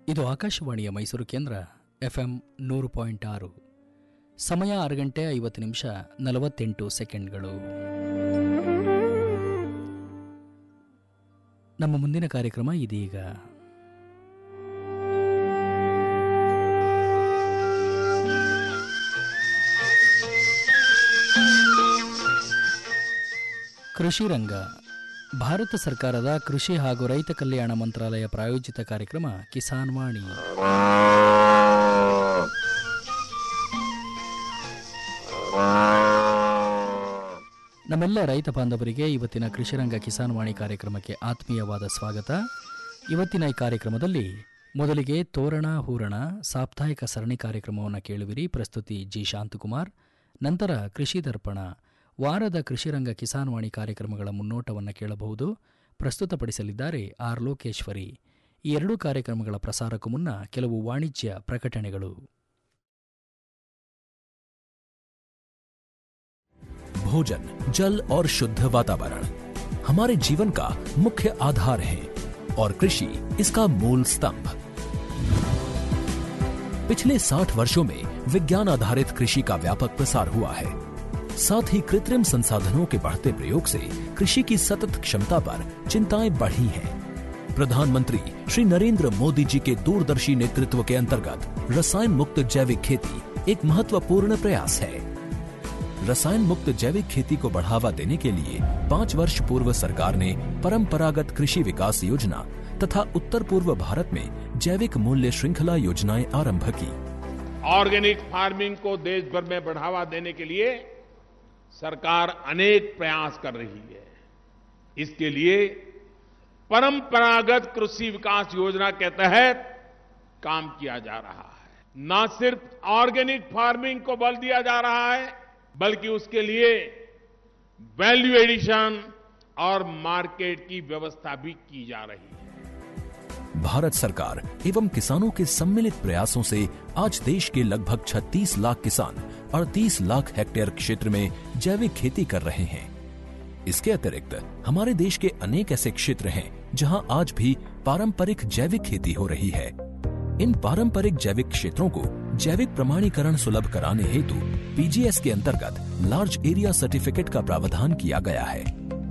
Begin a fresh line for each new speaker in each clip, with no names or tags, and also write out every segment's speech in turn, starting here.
ಇದು ಆಕಾಶವಾಣಿಯ ಮೈಸೂರು ಕೇಂದ್ರ ಎಫ್ಎಂ ನೂರು ಪಾಯಿಂಟ್ ಆರು ಸಮಯ ಆರು ಗಂಟೆ ಐವತ್ತು ನಿಮಿಷ ನಲವತ್ತೆಂಟು ಸೆಕೆಂಡ್ಗಳು ನಮ್ಮ ಮುಂದಿನ ಕಾರ್ಯಕ್ರಮ ಇದೀಗ ಕೃಷಿ ರಂಗ ಭಾರತ ಸರ್ಕಾರದ ಕೃಷಿ ಹಾಗೂ ರೈತ ಕಲ್ಯಾಣ ಮಂತ್ರಾಲಯ ಪ್ರಾಯೋಜಿತ ಕಾರ್ಯಕ್ರಮ ಕಿಸಾನ್ ವಾಣಿ ನಮ್ಮೆಲ್ಲ ರೈತ ಬಾಂಧವರಿಗೆ ಇವತ್ತಿನ ಕೃಷಿರಂಗ ಕಿಸಾನ್ ವಾಣಿ ಕಾರ್ಯಕ್ರಮಕ್ಕೆ ಆತ್ಮೀಯವಾದ ಸ್ವಾಗತ ಇವತ್ತಿನ ಈ ಕಾರ್ಯಕ್ರಮದಲ್ಲಿ ಮೊದಲಿಗೆ ತೋರಣ ಹೂರಣ ಸಾಪ್ತಾಹಿಕ ಸರಣಿ ಕಾರ್ಯಕ್ರಮವನ್ನು ಕೇಳುವಿರಿ ಪ್ರಸ್ತುತಿ ಜಿ ಶಾಂತಕುಮಾರ್ ನಂತರ ಕೃಷಿ ದರ್ಪಣ ವಾರದ ಕೃಷಿರಂಗ ಕಿಸಾನ್ ವಾಣಿ ಕಾರ್ಯಕ್ರಮಗಳ ಮುನ್ನೋಟವನ್ನು ಕೇಳಬಹುದು ಪ್ರಸ್ತುತಪಡಿಸಲಿದ್ದಾರೆ ಆರ್ ಲೋಕೇಶ್ವರಿ ಈ ಎರಡೂ ಕಾರ್ಯಕ್ರಮಗಳ ಪ್ರಸಾರಕ್ಕೂ ಮುನ್ನ ಕೆಲವು ವಾಣಿಜ್ಯ ಪ್ರಕಟಣೆಗಳು
भोजन जल और शुद्ध वातावरण हमारे जीवन का मुख्य आधार है और कृषि इसका मूल स्तंभ पिछले 60 वर्षों में विज्ञान आधारित कृषि का व्यापक प्रसार हुआ है साथ ही कृत्रिम संसाधनों के बढ़ते प्रयोग से कृषि की सतत क्षमता पर चिंताएं बढ़ी हैं प्रधानमंत्री श्री नरेंद्र मोदी जी के दूरदर्शी नेतृत्व के अंतर्गत रसायन मुक्त जैविक खेती एक महत्वपूर्ण प्रयास है रसायन मुक्त जैविक खेती को बढ़ावा देने के लिए पाँच वर्ष पूर्व सरकार ने परंपरागत कृषि विकास योजना तथा उत्तर पूर्व भारत में जैविक मूल्य श्रृंखला योजनाएं आरंभ की
ऑर्गेनिक फार्मिंग को देश भर में बढ़ावा देने के लिए सरकार अनेक प्रयास कर रही है इसके लिए परंपरागत कृषि विकास योजना के तहत काम किया जा रहा है न सिर्फ ऑर्गेनिक फार्मिंग को बल दिया जा रहा है बल्कि उसके लिए वैल्यू एडिशन और मार्केट की व्यवस्था भी की जा रही है
भारत सरकार एवं किसानों के सम्मिलित प्रयासों से आज देश के लगभग 36 लाख किसान 38 लाख हेक्टेयर क्षेत्र में जैविक खेती कर रहे हैं इसके अतिरिक्त हमारे देश के अनेक ऐसे क्षेत्र हैं जहां आज भी पारंपरिक जैविक खेती हो रही है इन पारंपरिक जैविक क्षेत्रों को जैविक प्रमाणीकरण सुलभ कराने हेतु पीजीएस के अंतर्गत लार्ज एरिया सर्टिफिकेट का प्रावधान किया गया है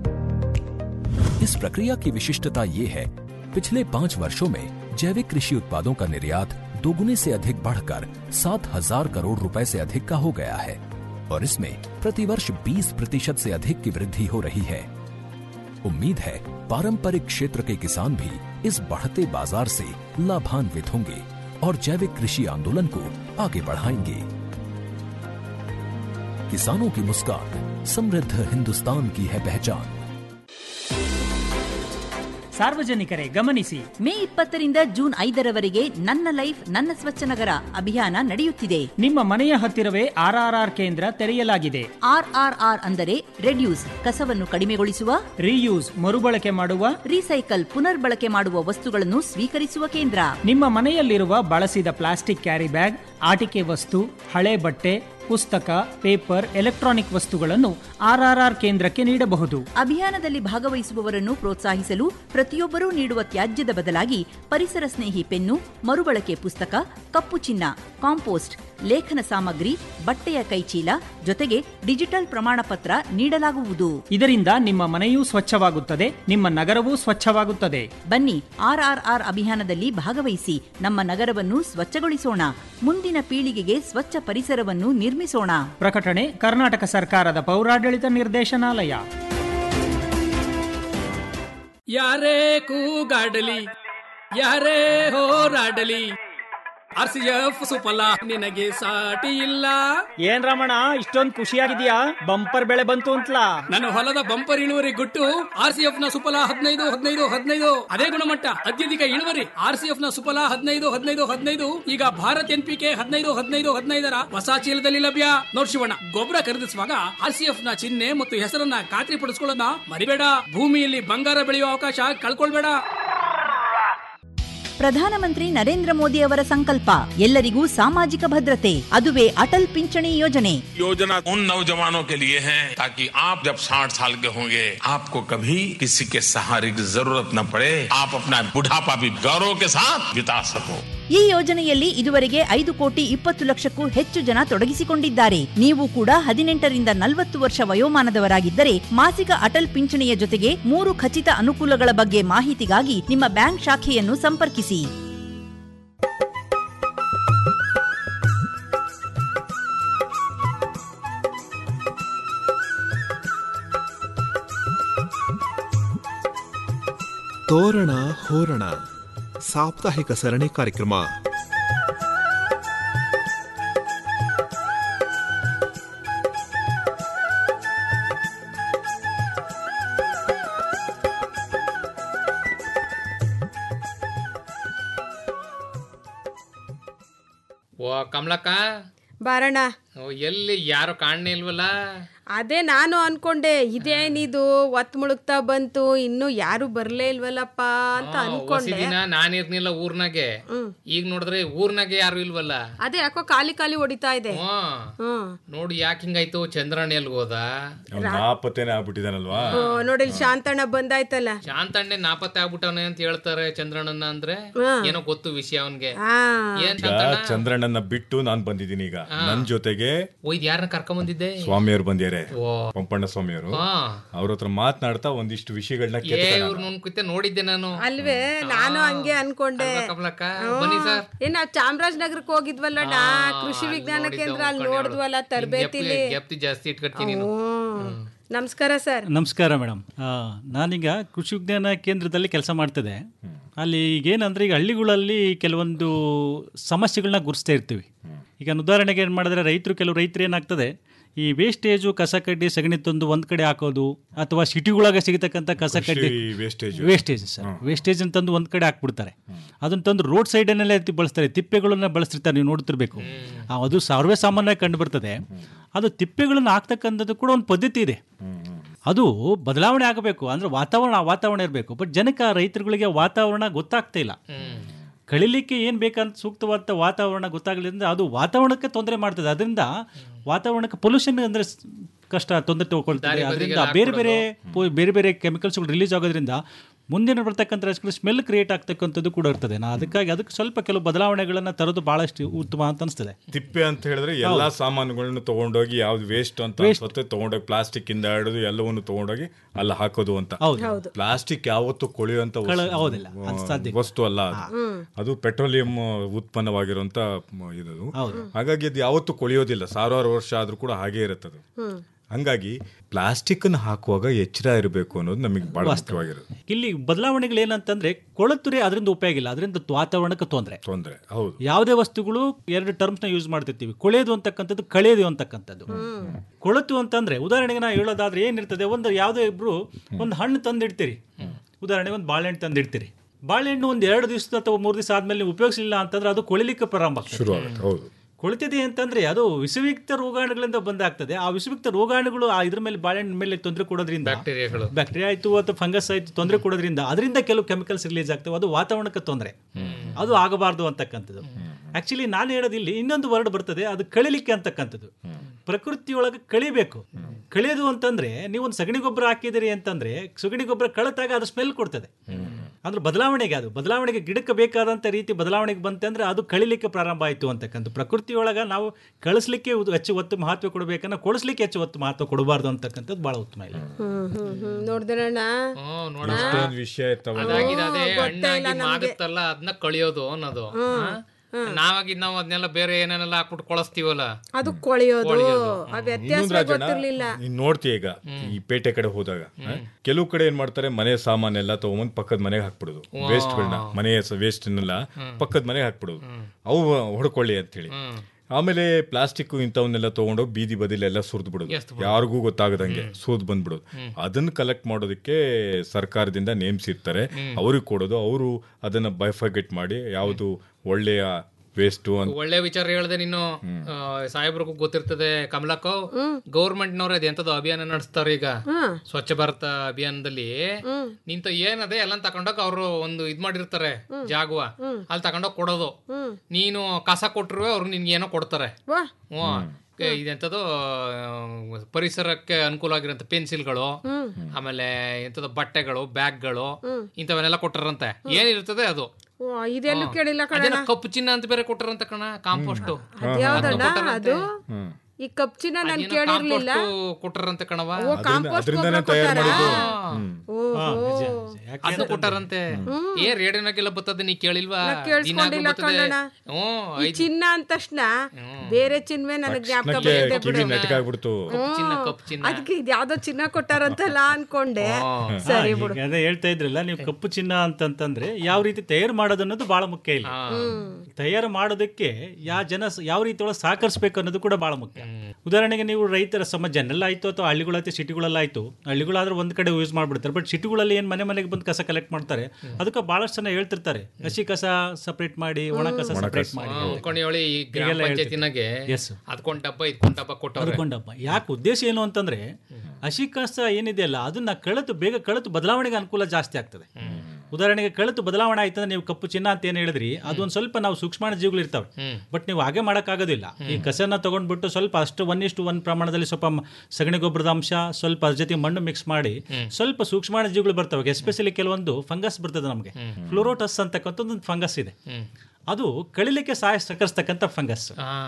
इस प्रक्रिया की विशिष्टता ये है पिछले पाँच वर्षों में जैविक कृषि उत्पादों का निर्यात दोगुने से अधिक बढ़कर सात हजार करोड़ रुपए से अधिक का हो गया है और इसमें प्रतिवर्ष 20 प्रतिशत से अधिक की वृद्धि हो रही है उम्मीद है पारंपरिक क्षेत्र के किसान भी इस बढ़ते बाजार से लाभान्वित होंगे और जैविक कृषि आंदोलन को आगे बढ़ाएंगे किसानों की मुस्कान समृद्ध हिंदुस्तान की है पहचान
ಸಾರ್ವಜನಿಕರೇ ಗಮನಿಸಿ
ಮೇ ಇಪ್ಪತ್ತರಿಂದ ಜೂನ್ ಐದರವರೆಗೆ ನನ್ನ ಲೈಫ್ ನನ್ನ ಸ್ವಚ್ಛ ನಗರ ಅಭಿಯಾನ ನಡೆಯುತ್ತಿದೆ
ನಿಮ್ಮ ಮನೆಯ ಹತ್ತಿರವೇ ಆರ್ಆರ್ಆರ್ ಕೇಂದ್ರ ತೆರೆಯಲಾಗಿದೆ
ಆರ್ಆರ್ಆರ್ ಅಂದರೆ ರೆಡ್ಯೂಸ್ ಕಸವನ್ನು ಕಡಿಮೆಗೊಳಿಸುವ
ರೀಯೂಸ್ ಮರುಬಳಕೆ ಮಾಡುವ
ರೀಸೈಕಲ್ ಪುನರ್ಬಳಕೆ ಮಾಡುವ ವಸ್ತುಗಳನ್ನು ಸ್ವೀಕರಿಸುವ ಕೇಂದ್ರ
ನಿಮ್ಮ ಮನೆಯಲ್ಲಿರುವ ಬಳಸಿದ ಪ್ಲಾಸ್ಟಿಕ್ ಕ್ಯಾರಿ ಬ್ಯಾಗ್ ಆಟಿಕೆ ವಸ್ತು ಹಳೆ ಬಟ್ಟೆ ಪುಸ್ತಕ ಪೇಪರ್ ಎಲೆಕ್ಟ್ರಾನಿಕ್ ವಸ್ತುಗಳನ್ನು ಆರ್ಆರ್ಆರ್ ಕೇಂದ್ರಕ್ಕೆ ನೀಡಬಹುದು
ಅಭಿಯಾನದಲ್ಲಿ ಭಾಗವಹಿಸುವವರನ್ನು ಪ್ರೋತ್ಸಾಹಿಸಲು ಪ್ರತಿಯೊಬ್ಬರೂ ನೀಡುವ ತ್ಯಾಜ್ಯದ ಬದಲಾಗಿ ಪರಿಸರ ಸ್ನೇಹಿ ಪೆನ್ನು ಮರುಬಳಕೆ ಪುಸ್ತಕ ಕಪ್ಪು ಚಿನ್ನ ಕಾಂಪೋಸ್ಟ್ ಲೇಖನ ಸಾಮಗ್ರಿ ಬಟ್ಟೆಯ ಕೈಚೀಲ ಜೊತೆಗೆ ಡಿಜಿಟಲ್ ಪ್ರಮಾಣ ಪತ್ರ ನೀಡಲಾಗುವುದು
ಇದರಿಂದ ನಿಮ್ಮ ಮನೆಯೂ ಸ್ವಚ್ಛವಾಗುತ್ತದೆ ನಿಮ್ಮ ನಗರವೂ ಸ್ವಚ್ಛವಾಗುತ್ತದೆ
ಬನ್ನಿ ಆರ್ಆರ್ಆರ್ ಅಭಿಯಾನದಲ್ಲಿ ಭಾಗವಹಿಸಿ ನಮ್ಮ ನಗರವನ್ನು ಸ್ವಚ್ಛಗೊಳಿಸೋಣ ಮುಂದಿನ ಪೀಳಿಗೆಗೆ ಸ್ವಚ್ಛ ಪರಿಸರವನ್ನು ನಿರ್ಮಿಸೋಣ
ಪ್ರಕಟಣೆ ಕರ್ನಾಟಕ ಸರ್ಕಾರದ ಪೌರಾಡಳಿತ ನಿರ್ದೇಶನಾಲಯ
ಯಾರೇ ಕೂಗಾಡಲಿ ಯಾರೇ ಹೋರಾಡಲಿ ಆರ್ ಸಿ ಎಫ್ ಸುಫಲ ನಿನಗೆ ಸಾಟಿ ಇಲ್ಲ
ಏನ್ ರಮಣ ಇಷ್ಟೊಂದ್ ಖುಷಿಯಾಗಿದ್ಯಾ ಬಂಪರ್ ಬೆಳೆ ಬಂತು ಅಂತಲಾ
ನನ್ನ ಹೊಲದ ಬಂಪರ್ ಇಳುವರಿ ಗುಟ್ಟು ಆರ್ ಸಿ ಎಫ್ ನ ಸುಫಲ ಹದಿನೈದು ಹದಿನೈದು ಹದಿನೈದು ಅದೇ ಗುಣಮಟ್ಟ ಅತ್ಯಧಿಕ ಇಳುವರಿ ಆರ್ ಸಿ ಎಫ್ ನ ಸುಫಲ ಹದಿನೈದು ಹದಿನೈದು ಹದಿನೈದು ಈಗ ಭಾರತ್ ಎನ್ ಪಿ ಕೆ ಹದಿನೈದು ಹದಿನೈದು ಹದಿನೈದರ ಹೊಸ ಚೀಲದಲ್ಲಿ ಲಭ್ಯ ನೋಡ್ ಶಿವಣ್ಣ ಗೊಬ್ಬರ ಖರೀದಿಸುವಾಗ ಆರ್ ಸಿ ಎಫ್ ನ ಚಿಹ್ನೆ ಮತ್ತು ಹೆಸರನ್ನ ಖಾತ್ರಿಪಡಿಸಿಕೊಳ್ಳೋದನ್ನ ಮರಿಬೇಡ ಭೂಮಿಯಲ್ಲಿ ಬಂಗಾರ ಬೆಳೆಯುವ ಅವಕಾಶ ಕಳ್ಕೊಳ್ಬೇಡ
ಪ್ರಧಾನಮಂತ್ರಿ ನರೇಂದ್ರ ಮೋದಿ ಅವರ ಸಂಕಲ್ಪ ಎಲ್ಲರಿಗೂ ಸಾಮಾಜಿಕ ಭದ್ರತೆ ಅದುವೇ ಅಟಲ್ ಪಿಂಚಣಿ ಯೋಜನೆ
योजना उन नौजवानों के लिए है ताकि आप जब 60 साल के होंगे आपको कभी किसी के सहारे की जरूरत न पड़े आप अपना बुढ़ापा भी गौरव के साथ बिता सको
ಈ ಯೋಜನೆಯಲ್ಲಿ ಇದುವರೆಗೆ ಐದು ಕೋಟಿ ಇಪ್ಪತ್ತು ಲಕ್ಷಕ್ಕೂ ಹೆಚ್ಚು ಜನ ತೊಡಗಿಸಿಕೊಂಡಿದ್ದಾರೆ ನೀವು ಕೂಡ ಹದಿನೆಂಟರಿಂದ ನಲವತ್ತು ವರ್ಷ ವಯೋಮಾನದವರಾಗಿದ್ದರೆ ಮಾಸಿಕ ಅಟಲ್ ಪಿಂಚಣಿಯ ಜೊತೆಗೆ ಮೂರು ಖಚಿತ ಅನುಕೂಲಗಳ ಬಗ್ಗೆ ಮಾಹಿತಿಗಾಗಿ ನಿಮ್ಮ ಬ್ಯಾಂಕ್ ಶಾಖೆಯನ್ನು ಸಂಪರ್ಕಿಸಿ
ತೋರಣ ಹೋರಣ ಸಾಪ್ತಾಹಿಕ ಸರಣಿ ಕಾರ್ಯಕ್ರಮ
ಓ ಕಮಲಕ್ಕ
ಬಾರಣ್ಣ
ಓ, ಎಲ್ಲಿ ಯಾರು ಕಾಣನೇ ಇಲ್ವಲ್ಲ
ಅದೇ ನಾನು ಅನ್ಕೊಂಡೆ ಇದೇನಿದು ಒತ್ ಮುಳುಗ್ತಾ ಬಂತು ಇನ್ನು ಯಾರು ಬರ್ಲೇ ಇಲ್ವಲ್ಲಪ್ಪ ಅಂತ
ಹೊಸ
ಅನ್ಕೊಂಡೆ
ದಿನ ನಾನಿರ್ನಿಲ್ಲ ಊರ್ನಾಗೆ ಈಗ ನೋಡಿದ್ರೆ ಊರ್ನಾಗೆ ಯಾರು ಇಲ್ವಲ್ಲ
ಅದೇ ಯಾಕೋ ಖಾಲಿ ಖಾಲಿ ಹೊಡಿತಾ ಇದೆ
ಹ್ಮ್
ಹ್ಮ್
ನೋಡಿ ಯಾಕೆ ಹಿಂಗಾಯ್ತು ಚಂದ್ರಣ್ಣ ಎಲ್ಗ್ ಹೋದ
ನಾಪತ್ತೆನೆ ಆಗ್ಬಿಟ್ಟಿದಾನಲ್ವಾ
ಓ, ನೋಡಿ ಇಲ್ಲಿ ಶಾಂತಣ್ಣ ಬಂದಾಯ್ತಲ್ಲ
ಶಾಂತಣ್ಣೆ ನಾಪತ್ತೆ ಆಗ್ಬಿಟ್ಟವನೆ ಅಂತ ಹೇಳ್ತಾರೆ ಚಂದ್ರಣ್ಣನ ಅಂದ್ರೆ ಏನೋ ಗೊತ್ತು ವಿಷಯ ಅವನ್ಗೆ
ಆ
ಏನ್
ಈಗ
ಶಾಂತಣ್ಣ
ಚಂದ್ರಣ್ಣನ ಬಿಟ್ಟು ನಾನ್ ಬಂದಿದ್ದೀನಿ ಈಗ ನನ್ ಜೊತೆಗೆ
ಓ ಇದ್ ಯಾರನ್ನ ಕರ್ಕೊಂಡ್ ಬಂದಿದ್ದೆ
ಸ್ವಾಮಿಯವರು ಬಂದಿದ್ದಾರೆ
ಓ
ಪಂಪಣ್ಣ ಸ್ವಾಮಿಯವರು
ಹಾ
ಅವ್ರ ಹತ್ರ ಮಾತನಾಡ್ತಾ ಒಂದಿಷ್ಟು ವಿಷಯಗಳನ್ನ
ಏ
ಕೇಳ್ತಾರೆ
ಇವ್ರು ನೋನ್ ಕುತ್ತೆ ನೋಡಿದ್ದೆ ನಾನು
ಅಲ್ವೇ ನಾನು ಹಂಗೆ ಅನ್ಕೊಂಡೆ
ಅಲ್ವಾ ಕಮಲಕ್ಕ ಬನ್ನಿ ಸರ್
ಏನ್ ನಾವ್ ಚಾಮರಾಜನಗರಕ್ಕೆ ಹೋಗಿದ್ವಲ್ಲಣ್ಣ ಕೃಷಿ ವಿಜ್ಞಾನ ಕೇಂದ್ರ ಅಲ್ಲಿ ನೋಡಿದ್ವಲ್ಲ ತರಬೇತಿಲಿ
ಗೆಪ್ತಿ ಜಾಸ್ತಿ ಇಟ್ಕೊಡ್ತೀನಿ ನೀನು
ಹ್ಮ್. ನಮಸ್ಕಾರ ಸರ್
ನಮಸ್ಕಾರ ಮೇಡಮ್ ನಾನೀಗ ಕೃಷಿ ವಿಜ್ಞಾನ ಕೇಂದ್ರದಲ್ಲಿ ಕೆಲಸ ಮಾಡ್ತಿದ್ದೆ ಅಲ್ಲಿ ಈಗೇನಂದ್ರೆ ಈಗ ಹಳ್ಳಿಗಳಲ್ಲಿ ಕೆಲವೊಂದು ಸಮಸ್ಯೆಗಳನ್ನ ಗುರುಸ್ತಾ ಇರ್ತೀವಿ ಈಗ ಉದಾಹರಣೆಗೆ ಏನು ಮಾಡಿದ್ರೆ ರೈತರು ಕೆಲವು ರೈತರು ಏನಾಗ್ತದೆ ಈ ವೇಸ್ಟೇಜು ಕಸ ಕಡ್ಡಿ ಸಗಣಿ ತಂದು ಒಂದ್ ಕಡೆ ಹಾಕೋದು ಅಥವಾ ಸಿಟಿಗಳಾಗ ಸಿಗತಕ್ಕಂಥ ಕಸ ಕಡ್ಡಿ
ವೇಸ್ಟೇಜ್
ವೇಸ್ಟೇಜ್ ಸರ್ ವೇಸ್ಟೇಜ್ ತಂದು ಒಂದ್ ಕಡೆ ಹಾಕ್ಬಿಡ್ತಾರೆ ಅದನ್ನ ತಂದು ರೋಡ್ ಸೈಡನ್ನೆಲ್ಲ ಎತ್ತಿ ಬಳಸ್ತಾರೆ ತಿಪ್ಪೆಗಳನ್ನ ಬಳಸ್ತಿರ್ತಾರೆ ನೀವು ನೋಡ್ತಿರ್ಬೇಕು ಆ, ಅದು ಸರ್ವೇ ಸಾಮಾನ್ಯವಾಗಿ ಕಂಡು ಬರ್ತದೆ ಅದು ತಿಪ್ಪೆಗಳನ್ನ ಹಾಕ್ತಕ್ಕಂಥದ್ದು ಕೂಡ ಒಂದು ಪದ್ಧತಿ ಇದೆ ಅದು ಬದಲಾವಣೆ ಆಗಬೇಕು ಅಂದ್ರೆ ವಾತಾವರಣ ಆ ವಾತಾವರಣ ಇರಬೇಕು ಬಟ್ ಜನಕ್ಕೆ ಆ ರೈತರುಗಳಿಗೆ ವಾತಾವರಣ ಗೊತ್ತಾಗ್ತಾ ಇಲ್ಲ ಕಳಿಲಿಕ್ಕೆ ಏನು ಬೇಕಂತ ಸೂಕ್ತವಾದ ವಾತಾವರಣ ಗೊತ್ತಾಗಲಿಂದ ಅದು ವಾತಾವರಣಕ್ಕೆ ತೊಂದರೆ ಮಾಡ್ತದೆ ಅದರಿಂದ ವಾತಾವರಣಕ್ಕೆ ಪೊಲ್ಯೂಷನ್ ಅಂದ್ರೆ ಸ್- ಕಷ್ಟ ತೊಂದರೆ ತಗೊಳ್ತದೆ ಅದರಿಂದ ಬೇರೆ ಬೇರೆ ಪೊ- ಬೇರೆ ಬೇರೆ ಕೆಮಿಕಲ್ಸ್ಗಳು ರಿಲೀಸ್ ಆಗೋದ್ರಿಂದ ಮುಂದಿನ ಬರ್ತಕ್ಕಂಥ ಸ್ಮೆಲ್ ಕ್ರಿಯೇಟ್ ಆಗ್ತಕ್ಕಂಥದ್ದು ಕೂಡ ಇರ್ತದೆ ನಾ ಅದಕ್ಕಾಗಿ ಅದಕ್ಕೆ ಸ್ವಲ್ಪ ಕೆಲವು ಬದಲಾವಣೆಗಳನ್ನು ತರೋದು ಬಹಳಷ್ಟು ಉತ್ತಮ ಅಂತ ಅನಿಸ್ತದೆ
ತಿಪ್ಪೆ ಅಂತ ಹೇಳಿದ್ರೆ ಎಲ್ಲಾ ಸಾಮಾನುಗಳನ್ನು ತಗೊಂಡೋಗಿ ಯಾವ್ದು ವೇಸ್ಟ್ ಅಂತ ಅನ್ಸುತ್ತೆ ತಗೊಂಡೋಗಿ ಪ್ಲಾಸ್ಟಿಕ್ ಇಂದ ಹಿಡಿದು ಎಲ್ಲವನ್ನು ತಗೊಂಡೋಗಿ ಅಲ್ಲಿ ಹಾಕೋದು ಅಂತ
ಹೌದು
ಪ್ಲಾಸ್ಟಿಕ್ ಯಾವತ್ತು ಕೊಳೆಯುವಂತ
ಕಳ-
ವಸ್ತು-
ಹೌದಿಲ್ಲ, ಅದು ಸಾಧ್ಯ.
ವಸ್ತು ಅಲ್ಲ ಅದು ಅದು ಪೆಟ್ರೋಲಿಯಂ ಉತ್ಪನ್ನವಾಗಿರುವಂತ ಮ- ಇದದು
ಹೌದು.
ಹಾಗಾಗಿ ಅದು ಯಾವತ್ತು ಕೊಳೆಯೋದಿಲ್ಲ ಸಾವಿರಾರು ವರ್ಷ ಆದ್ರೂ ಕೂಡ ಹಾಗೆ ಇರುತ್ತೆ ಅದು ಹಂಗಾಗಿ ಪ್ಲಾಸ್ಟಿಕ್ ಅನ್ನು ಹಾಕುವಾಗ ಎಚ್ಚರ ಇರಬೇಕು ಅನ್ನೋದು ನಮಗೆ ಬಹಳ ಮುಖ್ಯವಾಗಿರೋದು
ಇಲ್ಲಿ ಬದಲಾವಣೆಗಳು ಏನಂತಂದ್ರೆ ಕೊಳತುರೆ ಅದರಿಂದ ಉಪಯೋಗ ಇಲ್ಲ ಅದರಿಂದ ವಾತಾವರಣಕ್ಕೆ ತೊಂದರೆ
ತೊಂದರೆ ಹೌದು
ಯಾವುದೇ ವಸ್ತುಗಳು ಎರಡು ಟರ್ಮ್ಸ್ನ ಯೂಸ್ ಮಾಡ್ತಿರ್ತೀವಿ ಕೊಳೆಯೋದು ಅಂತಕ್ಕಂಥದ್ದು ಕಳೆಯೋದು ಅಂತಕ್ಕಂಥದ್ದು ಕೊಳತು ಅಂತಂದ್ರೆ ಉದಾಹರಣೆಗೆ ನಾವು ಹೇಳೋದಾದ್ರೆ ಏನಿರ್ತದೆ ಒಂದು ಯಾವುದೇ ಇಬ್ರು ಒಂದು ಹಣ್ಣು ತಂದಿಡ್ತೀರಿ ಉದಾಹರಣೆಗೆ ಒಂದು ಬಾಳೆಹಣ್ಣು ತಂದಿಡ್ತೀರಿ ಬಾಳೆಹಣ್ಣು ಒಂದು ಎರಡು ದಿವಸ ಅಥವಾ ಮೂರು ದಿವಸ ಆದ್ಮೇಲೆ ನೀವು ಉಪಯೋಗಿಸಲಿಲ್ಲ ಅಂತಂದ್ರೆ ಅದು ಕೊಳಿಲಿಕ್ಕೆ ಪ್ರಾರಂಭ ಆಗ್ತದೆ
ಶುರು ಆಗುತ್ತೆ ಹೌದು
ಕೊಳಿತಿದೆ ಅಂತಂದ್ರೆ ಅದು ವಿಷಯುಕ್ತ ರೋಗಾಣುಗಳಿಂದ ಬಂದಾಗ್ತದೆ ಆ ವಿಷಯುಕ್ತ ರೋಗಾಣುಗಳು ಆ ಇದ್ರ ಮೇಲೆ ಬಾಳೆಹಣ್ಣು ಮೇಲೆ ತೊಂದರೆ ಕೊಡೋದ್ರಿಂದ
ಬ್ಯಾಕ್ಟೀರಿಯಾಗಳು
ಬ್ಯಾಕ್ಟೀರಿಯಾ ಆಯ್ತು ಅಥವಾ ಫಂಗಸ್ ಆಯ್ತು ತೊಂದರೆ ಕೊಡೋದ್ರಿಂದ ಅದರಿಂದ ಕೆಲವು ಕೆಮಿಕಲ್ಸ್ ರಿಲೀಸ್ ಆಗ್ತವೆ ಅದು ವಾತಾವರಣಕ್ಕೆ ತೊಂದರೆ ಅದು ಆಗಬಾರ್ದು ಅಂತಕ್ಕಂಥದ್ದು ಆಕ್ಚುಲಿ ನಾನು ಹೇಳೋದಿಲ್ಲಿ ಇನ್ನೊಂದು ವರ್ಡ್ ಬರ್ತದೆ ಅದು ಕಳಿಲಿಕ್ಕೆ ಅಂತಕ್ಕಂಥದ್ದು ಪ್ರಕೃತಿಯೊಳಗೆ ಕಳಿಬೇಕು ಕಳಿಯೋದು ಅಂತಂದ್ರೆ ನೀವು ಒಂದು ಸಗಣಿ ಗೊಬ್ಬರ ಹಾಕಿದಿರಿ ಅಂತಂದ್ರೆ ಸಗಣಿ ಗೊಬ್ಬರ ಕಳತಾಗ ಅದು ಸ್ಮೆಲ್ ಕೊಡ್ತದೆ ಅಂದ್ರೆ ಬದಲಾವಣೆಗೆ ಅದು ಬದಲಾವಣೆಗೆ ಗಿಡಕ್ಕೆ ಬೇಕಾದಂಥ ರೀತಿ ಬದಲಾವಣೆಗೆ ಬಂತೆ ಅಂದ್ರೆ ಅದು ಕಳಿಲಿಕ್ಕೆ ಪ್ರಾರಂಭ ಆಯಿತು ಅಂತಕ್ಕಂಥ ಪ್ರಕೃತಿಯೊಳಗೆ ನಾವು ಕಳಿಸ್ಲಿಕ್ಕೆ ಉದ್- ಹೆಚ್ಚು ಒತ್ತು ಮಹತ್ವ ಕೊಡಬೇಕನ್ನ ಕೊಡಿಸ್ಲಿಕ್ಕೆ ಹೆಚ್ಚು ಒತ್ತು ಮಹತ್ವ ಕೊಡಬಾರ್ದು ಅಂತಕ್ಕಂಥದ್ದು ಬಹಳ ಉತ್ತಮ ಇಲ್ಲ
ಹ್ಮ್ ಹ್ಮ್ ಹ್ಮ್ ನೋಡ್ದಣ್ಣ
ಹ್ಮ್ ನೋಡ
ಎಷ್ಟೊಂದು ವಿಷಯ ಇರ್ತಾವ
ಅದಾಗಿದೆ ಅದೇ ಹಣ್ಣಾಗಿ ಮಾಗುತ್ತಲ್ಲ ಅದನ್ನ ಕಳಿಯೋದು ಅನ್ನೋದು ಹಾ? ನಾವಾಗಿ ನಾವು ಅದನ್ನೆಲ್ಲ ಬೇರೆ ಏನೇನೆಲ್ಲ ಹಾಕ್ಬಿಟ್ಟು ಕೊಳಸ್ತೀವಲ್ಲ
ಅದು ಕೊಳೆಯೋದು ಆ ವ್ಯತ್ಯಾಸ
ಇನ್ನೊಂದು ರಾಜಣ್ಣ
ಗೊತ್ತಿರ್ಲಿಲ್ಲ
ನೀನ್ ನೋಡ್ತೀಯ ಈಗ ಈ ಪೇಟೆ ಕಡೆ ಹೋದಾಗ ಹ? ಕೆಲವು ಕಡೆ ಏನ್ ಮಾಡ್ತಾರೆ ಮನೆ ಸಾಮಾನೆಲ್ಲ ತಗೊಂಬಂದ್ ಪಕ್ಕದ ಮನೆಗೆ ಹಾಕ್ಬಿಡೋದು ವೇಸ್ಟ್ ಗಳನ್ನ ಮನೆಯ ವೇಸ್ಟ್ ನೆಲ್ಲ ಪಕ್ಕದ ಮನೆಗೆ ಹಾಕ್ಬಿಡೋದು ಅವು ಹೊಡ್ಕೊಳ್ಳಿ ಅಂತ ಹೇಳಿ ಆಮೇಲೆ ಪ್ಲಾಸ್ಟಿಕ್ ಇಂಥವನ್ನೆಲ್ಲ ತಗೊಂಡೋಗಿ ಬೀದಿ ಬದಿಲೆಲ್ಲ ಸುರಿದು ಬಿಡೋದು ಯಾರಿಗೂ ಗೊತ್ತಾಗದಂಗೆ ಸುರಿದು ಬಂದ್ಬಿಡೋದು ಅದನ್ನ ಕಲೆಕ್ಟ್ ಮಾಡೋದಕ್ಕೆ ಸರ್ಕಾರದಿಂದ ನೇಮಿಸಿರ್ತಾರೆ ಅವ್ರಿಗೆ ಕೊಡೋದು ಅವರು ಅದನ್ನ ಬೈಫರ್ಗೆಟ್ ಮಾಡಿ ಯಾವುದು ಒಳ್ಳೆಯ ವೇಸ್ಟು ಅಂತ
ಒಳ್ಳೆ ವಿಚಾರ ಹೇಳ್ದೆ ನೀನು ಆ, ಸಾಹೇಬ್ರಿಗೂ ಗೊತ್ತಿರ್ತದೆ ಕಮಲಕ್ಕ ಗೌರ್ಮೆಂಟ್ ನವ್ರ ಅದ್ ಎಂತದ್ದು ಅಭಿಯಾನ ನಡೆಸ್ತಾರ ಈಗ ಸ್ವಚ್ಛ ಭಾರತ ಅಭಿಯಾನದಲ್ಲಿ ನಿಂತ ಏನದೆ ಎಲ್ಲ ತಕೊಂಡೋಗ ಅವ್ರು ಒಂದು ಇದ್ ಮಾಡಿರ್ತಾರೆ ಜಾಗುವ ಅಲ್ಲಿ ತಕೊಂಡೋಗ್ ಕೊಡೋದು ನೀನು ಕಸ ಕೊಟ್ರು ಅವ್ರು ನಿನ್ಗೆ ಏನೋ ಕೊಡ್ತಾರೆ
ವಾ
ಹ್ಮ್ ಕೆ- ಇದೆಂತದು ಆ, ಪರಿಸರಕ್ಕೆ ಅನುಕೂಲ ಆಗಿರೋಂಥ ಪೆನ್ಸಿಲ್ಗಳು ಆಮೇಲೆ ಎಂತದ ಬಟ್ಟೆಗಳು ಬ್ಯಾಗ್ಗಳು ಇಂಥವನ್ನೆಲ್ಲ ಕೊಟ್ಟಾರಂತೆ ಏನಿರ್ತದೆ ಅದು
ಓ, ಇದೆಲ್ಲೂ ಕೇಳಿಲ್ಲ ಕಣ
ಅದೇನೋ ಕಪ್ಪು ಚಿನ್ನ ಅಂತ ಬೇರೆ ಕೊಟ್ಟಾರಂತ ಕಣ ಕಾಂಪೋಸ್ಟ್
ಅದ್ಯಾವ್ದಣ್ಣ ಅದು ಈ ಕಪ್ ಚಿನ್ನ ನಾನು ಕೇಳಿರ್ಲಿಲ್ಲ
ಕೊಟ್ಟಾರಂತೆ ಕಣವ
ಓ ಕಾಂಪೋಸ್ಟ್
ಅದರಿಂದನೇ ತಯಾರು ಮಾಡಿದ್ದು
ಅದನ್ನ ಕೊಟ್ಟಾರಂತೆ ಏ ರೇಡಿಯೋನಾಗೆಲ್ಲ ಬರ್ತದೆ ನೀ ಕೇಳಿಲ್ವಾ ದಿನಾಗ್ಲೂ
ಕೇಳಿಸ್ಕೊಂಡಿಲ್ಲ
ಬರ್ತದೆ
ಕಣಣ್ಣ
ಹ್ಮ್
ಈ ಚಿನ್ನ ಅಂದ ತಕ್ಷಣ ಬೇರೆ ಚಿನ್ನವೇ ನನಗೆ ಜ್ಞಾಪಕ
ತಕ್ಷಣಕ್ಕೆ
ಬಂದಿದೆ
ಕಿವಿ
ಬಿಡು
ನೆಟ್ಗಾಗ್ಬಿಡ್ತು
ಕಪ್ಪು ಚಿನ್ನ ಕಪ್ಪು ಚಿನ್ನ
ಅದಕ್ಕೆ ಇದ್ಯಾವ್ದೋ ಚಿನ್ನ ಕೊಟ್ಟಾರಂತಲ್ಲ ಅನ್ಕೊಂಡೆ ಸರಿ ಬಿಡು
ಈಗ ಅದೇ ಹೇಳ್ತಾ ಇದ್ರಲ್ಲ ನೀವು ಕಪ್ಪು ಚಿನ್ನ ಅಂತಂತಂದ್ರೆ ಯಾವ ರೀತಿ ತಯಾರು ಮಾಡೋದು ಅನ್ನೋದು ಬಹಳ ಮುಖ್ಯ ಇಲ್ಲ ತಯಾರು ಮಾಡೋದಕ್ಕೆ ಯಾವ ಜನ ಸ- ಯಾವ ರೀತಿ ಒಳಗೆ ಸಹಕರಿಸಬೇಕು ಅನ್ನೋದು ಕೂಡ ಬಹಳ ಮುಖ್ಯ ಉದಾಹರಣೆಗೆ ನೀವು ರೈತರ ಸಮ ಜನರೆಲ್ಲ ಆಯ್ತು ಅಥವಾ ಹಳ್ಳಿಗಳಾಯ್ತು ಸಿಟಿಗಳಲ್ಲಾಯ್ತು ಹಳ್ಳಿಗಳಾದ್ರೆ ಒಂದ್ ಕಡೆ ಯೂಸ್ ಮಾಡ್ಬಿಡ್ತಾರೆ ಬಟ್ ಸಿಟಿಗಳಲ್ಲಿ ಏನ್ ಮನೆ ಮನೆಗೆ ಬಂದು ಕಸ ಕಲೆಕ್ಟ್ ಮಾಡ್ತಾರೆ ಅದಕ್ಕೆ ಬಹಳಷ್ಟು ಜನ ಹೇಳ್ತಿರ್ತಾರೆ ಹಸಿ ಕಸ ಸಪರೇಟ್ ಮಾಡಿ ಒಣ ಕಸ ಸಪರೇಟ್ ಮಾಡಿ
ಕೊನೆಯೊಳಿ ಈ ಗ್ರಾಮ
ಹೀಗೆಲ್ಲ
ಪಂಚಾಯತಿನಾಗೆ
Yes.
ಅದ್ಕೊಂಡ್ ಡಬ್ಬ ಇದ್ಕೊಂಡ್ ಡಬ್ಬ ಕೊಟ್ಟವ್ರೆ
ಅದ್ಕೊಂಡಪ್ಪ ಯಾಕೆ ಉದ್ದೇಶ ಏನು ಅಂತಂದ್ರೆ ಹಸಿ ಕಸ ಏನಿದೆಯಲ್ಲ ಅದನ್ನ ಕಳೆತು ಬೇಗ ಕಳೆತು ಬದಲಾವಣೆಗೆ ಅನುಕೂಲ ಜಾಸ್ತಿ ಆಗ್ತದೆ ಉದಾಹರಣೆಗೆ ಕಳೆತು ಬದಲಾವಣೆ ಆಯ್ತಂದ್ರೆ ನೀವು ಕಪ್ಪು ಚಿನ್ನ ಅಂತ ಏನು ಹೇಳಿದ್ರಿ ಅದೊಂದು ಸ್ವಲ್ಪ ನಾವು ಸೂಕ್ಷ್ಮಾಣು ಜೀವಿಗಳು ಇರ್ತಾವೆ ಬಟ್ ನೀವು ಹಾಗೆ ಮಾಡೋಕ್ಕಾಗೋದಿಲ್ಲ ಈ ಕಸನ ತಗೊಂಡ್ಬಿಟ್ಟು ಸ್ವಲ್ಪ ಅಷ್ಟು ಒನ್ ಇಷ್ಟು ಒನ್ ಪ್ರಮಾಣದಲ್ಲಿ ಸ್ವಲ್ಪ ಮ- ಸಗಣಿ ಗೊಬ್ಬರದ ಅಂಶ ಸ್ವಲ್ಪ ಅದ್ರ ಜೊತೆ ಮಣ್ಣು ಮಿಕ್ಸ್ ಮಾಡಿ ಸ್ವಲ್ಪ ಸೂಕ್ಷ್ಮಾಣು ಜೀವಿಗಳು ಬರ್ತವೆ ಎಸ್ಪೆಷಲಿ ಕೆಲವೊಂದು ಫಂಗಸ್ ಬರ್ತದೆ ನಮಗೆ ಫ್ಲೋರೋಟಸ್ ಅಂತಕ್ಕಂಥ ಒಂದು ಫಂಗಸ್ ಇದೆ ಅದು ಕಳಿಲಿಕ್ಕೆ ಸಹಾಯ ಸಹಕರಿಸ್ತಕ್ಕಂಥ ಫಂಗಸ್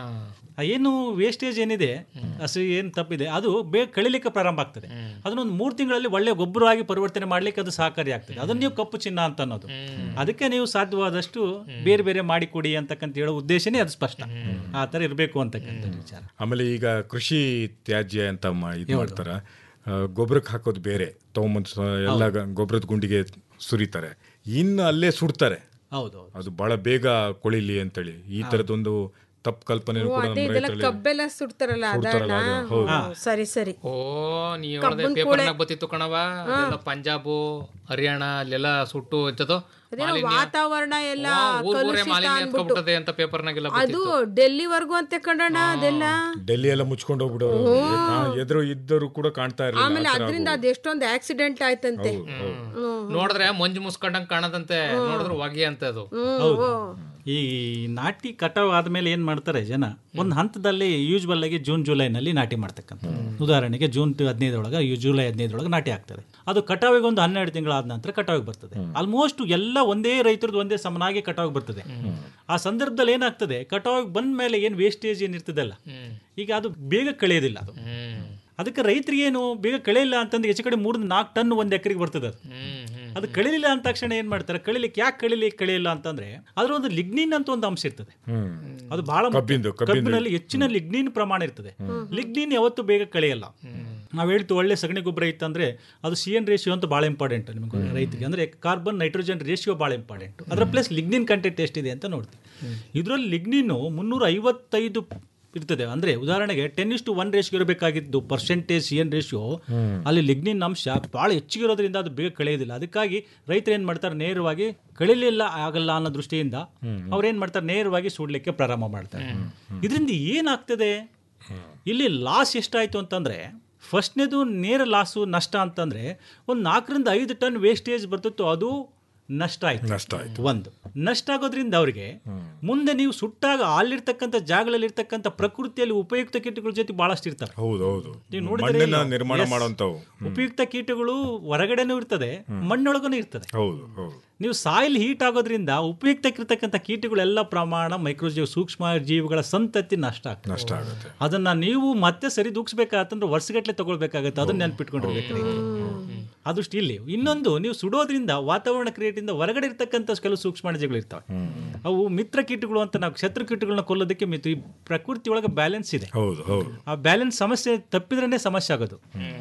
ಆ ಏನು ವೇಸ್ಟೇಜ್ ಏನಿದೆ ಹಸಿ ಏನು ತಪ್ಪಿದೆ ಅದು ಬೇಗ ಕಳಿಲಿಕ್ಕೆ ಪ್ರಾರಂಭ ಆಗ್ತದೆ ಅದನ್ನೊಂದು ಮೂರು ತಿಂಗಳಲ್ಲಿ ಒಳ್ಳೆ ಗೊಬ್ಬರವಾಗಿ ಪರಿವರ್ತನೆ ಮಾಡ್ಲಿಕ್ಕೆ ಅದು ಸಹಕಾರಿ ಆಗ್ತದೆ ಅದನ್ನ ನೀವು ಕಪ್ಪು ಚಿನ್ನ ಅಂತ ಅನ್ನೋದು ಅದಕ್ಕೆ ನೀವು ಸಾಧ್ಯವಾದಷ್ಟು ಬೇರೆ ಬೇರೆ ಮಾಡಿ ಕೊಡಿ ಅಂತಕ್ಕಂತ ಹೇಳೋ ಉದ್ದೇಶನೇ ಅದು ಸ್ಪಷ್ಟ ಆ ಥರ ಇರಬೇಕು ಅಂತಕ್ಕಂಥ ವಿಚಾರ
ಆಮೇಲೆ ಈಗ ಕೃಷಿ ತ್ಯಾಜ್ಯ ಅಂತ ಮಾ- ಇದು ಮಾಡ್ತಾರ ಆ, ಗೊಬ್ಬರಕ್ಕೆ ಹಾಕೋದು ಬೇರೆ ತಗೊಂಬಂದು ಸ- ಎಲ್ಲ ಗ- ಗೊಬ್ಬರದ ಗುಂಡಿಗೆ ಸುರಿತಾರೆ ಇನ್ನು ಅಲ್ಲೇ ಸುಡ್ತಾರೆ
ಹೌದು
ಅದು ಬಹಳ ಬೇಗ ಕೊಳಿಲಿ ಅಂತೇಳಿ ಈ ತರದೊಂದು ತಪ್ಪು ಕಲ್ಪನೆ
ಓ,
ಕೂಡ
ಅದೇ
ನಮ್ಮ
ಇದೆಲ್ಲ
ರೈತರಲ್ಲಿ
ಕಬ್ಬೆಲ್ಲ ಸುಡ್ತಾರಲ್ಲ
ಸುಡ್ತಾರಲ್ಲ
ಅದನ್ನ
ಅದು, ಹೌದು.
ಹ್ಮ್, ಸರಿ ಸರಿ
ಓ ನೀ ಹೇಳ್ದೆ
ಕಬ್ಬನ್
ಪೇಪರ್ನಾಗ
ಕೂಳೆ.
ಬತ್ತಿತ್ತು ಕಣವ ಅದೆಲ್ಲ ಪಂಜಾಬು ಹರಿಯಾಣ ಅಲ್ಲೆಲ್ಲ ಸುಟ್ಟು ಎಂತದೋ
ಅದೇನೋ
ಮಾಲಿನ್ಯ
ವಾತಾವರಣ ಎಲ್ಲ
ಹಾ, ಊರ್ ಊರೇ
ಕಲುಷಿತ
ಮಾಲಿನ್ಯ
ಅನ್ಬಿಟ್ಟು
ಎತ್ಕೊಂಡ್ಬಿಟ್ಟದೆ ಅಂತ ಪೇಪರ್ನಾಗೆಲ್ಲ
ಅದು
ಬತ್ತಿತ್ತು
ಡೆಲ್ಲಿವರೆಗೂ ಅಂತ ಕಂಡಣ್ಣ ಅದೆಲ್ಲ
ಡೆಲ್ಲಿ ಎಲ್ಲ ಮುಚ್ಕೊಂಡು ಹೋಗ್ಬಿಡೋರು ಎದುರು ಇದ್ದರು ಕೂಡ ಕಾಣ್ತಾ ಇರಲಿಲ್ಲ
ಆಮೇಲೆ ಅದರಿಂದ ಅದೆಷ್ಟೊಂದು ಆಕ್ಸಿಡೆಂಟ್ ಆಯ್ತಂತೆ
ನೋಡಿದ್ರೆ ಮಂಜು ಮುಸ್ಕೊಂಡಂಗ್ ಕಾಣದಂತೆ ನೋಡಿದ್ರೆ ಹೊಗೆ ಅಂತ ಅದು
ಹೌದು ಈ ನಾಟಿ ಕಟಾವ್ ಆದ್ಮೇಲೆ ಏನ್ ಮಾಡ್ತಾರೆ ಜನ ಒಂದು ಹಂತದಲ್ಲಿ ಯೂಶ್ವಲ್ ಆಗಿ ಜೂನ್ ಜುಲೈನಲ್ಲಿ ನಾಟಿ ಮಾಡ್ತಕ್ಕಂಥ ಉದಾಹರಣೆಗೆ ಜೂನ್ ಹದಿನೈದರೊಳಗೆ ಜುಲೈ ಹದಿನೈದರೊಳಗೆ ನಾಟಿ ಆಗ್ತದೆ ಅದು ಕಟಾವಿಗೆ ಒಂದು ಹನ್ನೆರಡು ತಿಂಗಳಾದ ನಂತರ ಕಟಾವಿಗೆ ಬರ್ತದೆ ಆಲ್ಮೋಸ್ಟ್ ಎಲ್ಲ ಒಂದೇ ರೈತರದ್ದು ಒಂದೇ ಸಮನಾಗಿ ಕಟಾವಿಗೆ ಬರ್ತದೆ ಆ ಸಂದರ್ಭದಲ್ಲಿ ಏನಾಗ್ತದೆ ಕಟಾವಿಗೆ ಬಂದ ಮೇಲೆ ಏನು ವೇಸ್ಟೇಜ್ ಏನಿರ್ತದಲ್ಲ ಈಗ ಅದು ಬೇಗ ಕಳೆಯೋದಿಲ್ಲ ಅದು ಅದಕ್ಕೆ ರೈತರಿಗೆ ಏನು ಬೇಗ ಕಳೆಯಿಲ್ಲ ಅಂತಂದ್ರೆ ಹೆಚ್ಚು ಕಡೆ ಮೂರಿಂದ ನಾಲ್ಕು ಟನ್ ಒಂದು ಎಕರೆಗೆ ಬರ್ತದೆ ಅದು ಅದು ಕಳಿಲಿಲ್ಲ ಅಂದ ತಕ್ಷಣ ಏನ್ ಮಾಡ್ತಾರೆ ಕಳಿಲಿಕ್ಕೆ ಯಾಕೆ ಕಳಿಲಿಕ್ಕೆ ಕಳಿಯಿಲ್ಲ ಅಂತಂದ್ರೆ ಅದ್ರ ಒಂದು ಲಿಗ್ನಿನ್ ಅಂತ ಒಂದು ಅಂಶ ಇರ್ತದೆ ಅದು ಬಹಳ ಮುಖ್ಯ.
ಕಬ್ಬಿಂದು, ಕಬ್ಬಿಂದು.
ಕಬ್ಬಿನಲ್ಲಿ ಹೆಚ್ಚಿನ ಲಿಗ್ನಿನ್ ಪ್ರಮಾಣ ಇರ್ತದೆ ಲಿಗ್ನಿನ್ ಯಾವತ್ತೂ ಬೇಗ ಕಳೆಯಲ್ಲ ನಾವು ಹೇಳ್ತು ಒಳ್ಳೆ ಸಗಣಿ ಗೊಬ್ಬರ ಇತ್ತಂದ್ರೆ ಅದು ಸಿ ಎನ್ ರೇಷಿಯೋ ಅಂತ ಭಾಳ ಇಂಪಾರ್ಟೆಂಟ್ ನಿಮಗೆ ರೈತರಿಗೆ ಅಂದ್ರೆ ಕಾರ್ಬನ್ ನೈಟ್ರೋಜನ್ ರೇಷಿಯೋ ಭಾಳ ಇಂಪಾರ್ಟೆಂಟ್ ಅದರ ಪ್ಲಸ್ ಲಿಗ್ನಿನ್ ಕಂಟೆಂಟ್ ಎಷ್ಟಿದೆ ಅಂತ ನೋಡ್ತೀವಿ ಇದರಲ್ಲಿ ಲಿಗ್ನಿನ್ ಮುನ್ನೂರ ಐವತ್ತೈದು ಇರ್ತದೆ ಅಂದ್ರೆ ಉದಾಹರಣೆಗೆ ಟೆನ್ ಇಷ್ಟು ಒನ್ ರೇಷಿಯೋ ಇರಬೇಕಾಗಿದ್ದು ಪರ್ಸೆಂಟೇಜ್ ಸಿ ಎನ್ ರೇಷಿಯೋ ಅಲ್ಲಿ ಲಿಗ್ನಿನ್ ಅಂಶ ಭಾಳ ಹೆಚ್ಚಿಗಿರೋದ್ರಿಂದ ಅದು ಬೇಗ ಕಳೆಯೋದಿಲ್ಲ ಅದಕ್ಕಾಗಿ ರೈತರು ಏನು ಮಾಡ್ತಾರೆ ನೇರವಾಗಿ ಕಳಿಲಿಲ್ಲ ಆಗಲ್ಲ ಅನ್ನೋ ದೃಷ್ಟಿಯಿಂದ ಅವ್ರು ಏನು ಮಾಡ್ತಾರೆ ನೇರವಾಗಿ ಸುಡ್ಲಿಕ್ಕೆ ಪ್ರಾರಂಭ ಮಾಡ್ತಾರೆ ಇದರಿಂದ ಏನಾಗ್ತದೆ ಇಲ್ಲಿ ಲಾಸ್ ಎಷ್ಟಾಯ್ತು ಅಂತಂದ್ರೆ ಫಸ್ಟ್ನೇದು ನೇರ ಲಾಸು ನಷ್ಟ ಅಂತಂದ್ರೆ ಒಂದು ನಾಲ್ಕರಿಂದ ಐದು ಟನ್ ವೇಸ್ಟೇಜ್ ಬರ್ತಿತ್ತು ಅದು ನಷ್ಟ ಆಯ್ತು
ನಷ್ಟ ಆಯ್ತು
ಒಂದು ನಷ್ಟ ಆಗೋದ್ರಿಂದ ಅವರಿಗೆ ಮುಂದೆ ನೀವು ಸುಟ್ಟಾಗ ಅಲ್ಲಿರ್ತಕ್ಕಂಥ ಜಾಗಗಳಲ್ಲಿ ಇರ್ತಕ್ಕಂಥ ಪ್ರಕೃತಿಯಲ್ಲಿ ಉಪಯುಕ್ತ ಕೀಟಗಳ ಜೊತೆ ಬಹಳಷ್ಟು ಇರ್ತವೆ
ಹೌದು ಹೌದು
ನೀವು ನೋಡಿದ್ರೆ
ಮಣ್ಣನ್ನ
ಇಲ್ಲ?
ನಿರ್ಮಾಣ
Yes.
ಮಾಡುವಂತವು
ಉಪಯುಕ್ತ ಕೀಟಗಳು ಹೊರಗಡೆನೂ ಇರ್ತದೆ ಮಣ್ಣೊಳಗೂ ಇರ್ತದೆ
ಹೌದು ಹೌದು
ನೀವು ಸಾಯಿಲ್ ಹೀಟ್ ಆಗೋದ್ರಿಂದ ಉಪಯುಕ್ತಕ್ಕಿರ್ತಕ್ಕಂಥ ಕೀಟಗಳೆಲ್ಲ ಪ್ರಮಾಣ ಮೈಕ್ರೋಜೀವ್ ಸೂಕ್ಷ್ಮ ಜೀವಿಗಳ ಸಂತತಿ ನಷ್ಟ ಆಗ್ತದೆ
ನಷ್ಟ ಆಗುತ್ತೆ
ಅದನ್ನ ನೀವು ಮತ್ತೆ ಸರಿ ದೂಕ್ಸ್ಬೇಕಾಗತ್ತಂದ್ರೆ ವರ್ಷಗಟ್ಟಲೆ ತಗೊಳ್ಬೇಕಾಗತ್ತೆ ಅದನ್ನ ನೆನ್ಪಿಟ್ಕೊಂಡಿರ್ಬೇಕು ರೈತರು. ಅದಷ್ಟು ಇಲ್ಲಿ ಇನ್ನೊಂದು ನೀವು ಸುಡೋದ್ರಿಂದ ವಾತಾವರಣ ಕ್ರಿಯೇಟಿಂದ ಹೊರಗಡೆ ಇರ್ತಕ್ಕಂಥ ಕೆಲವು ಸೂಕ್ಷ್ಮಾಣುಜೀವಿಗಳು ಇರ್ತವೆ ಅವು ಮಿತ್ರ ಕೀಟಗಳು ಅಂತ ನಾವು ಶತ್ರು ಕೀಟಗಳನ್ನ ಕೊಲ್ಲೋದಕ್ಕೆ ಮಿತ್ರ ಈ ಪ್ರಕೃತಿ ಒಳಗೆ ಬ್ಯಾಲೆನ್ಸ್ ಇದೆ
ಹೌದು ಹೌದು
ಆ ಬ್ಯಾಲೆನ್ಸ್ ಸಮಸ್ಯೆ ತಪ್ಪಿದ್ರೇ ಸಮಸ್ಯೆ ಆಗೋದು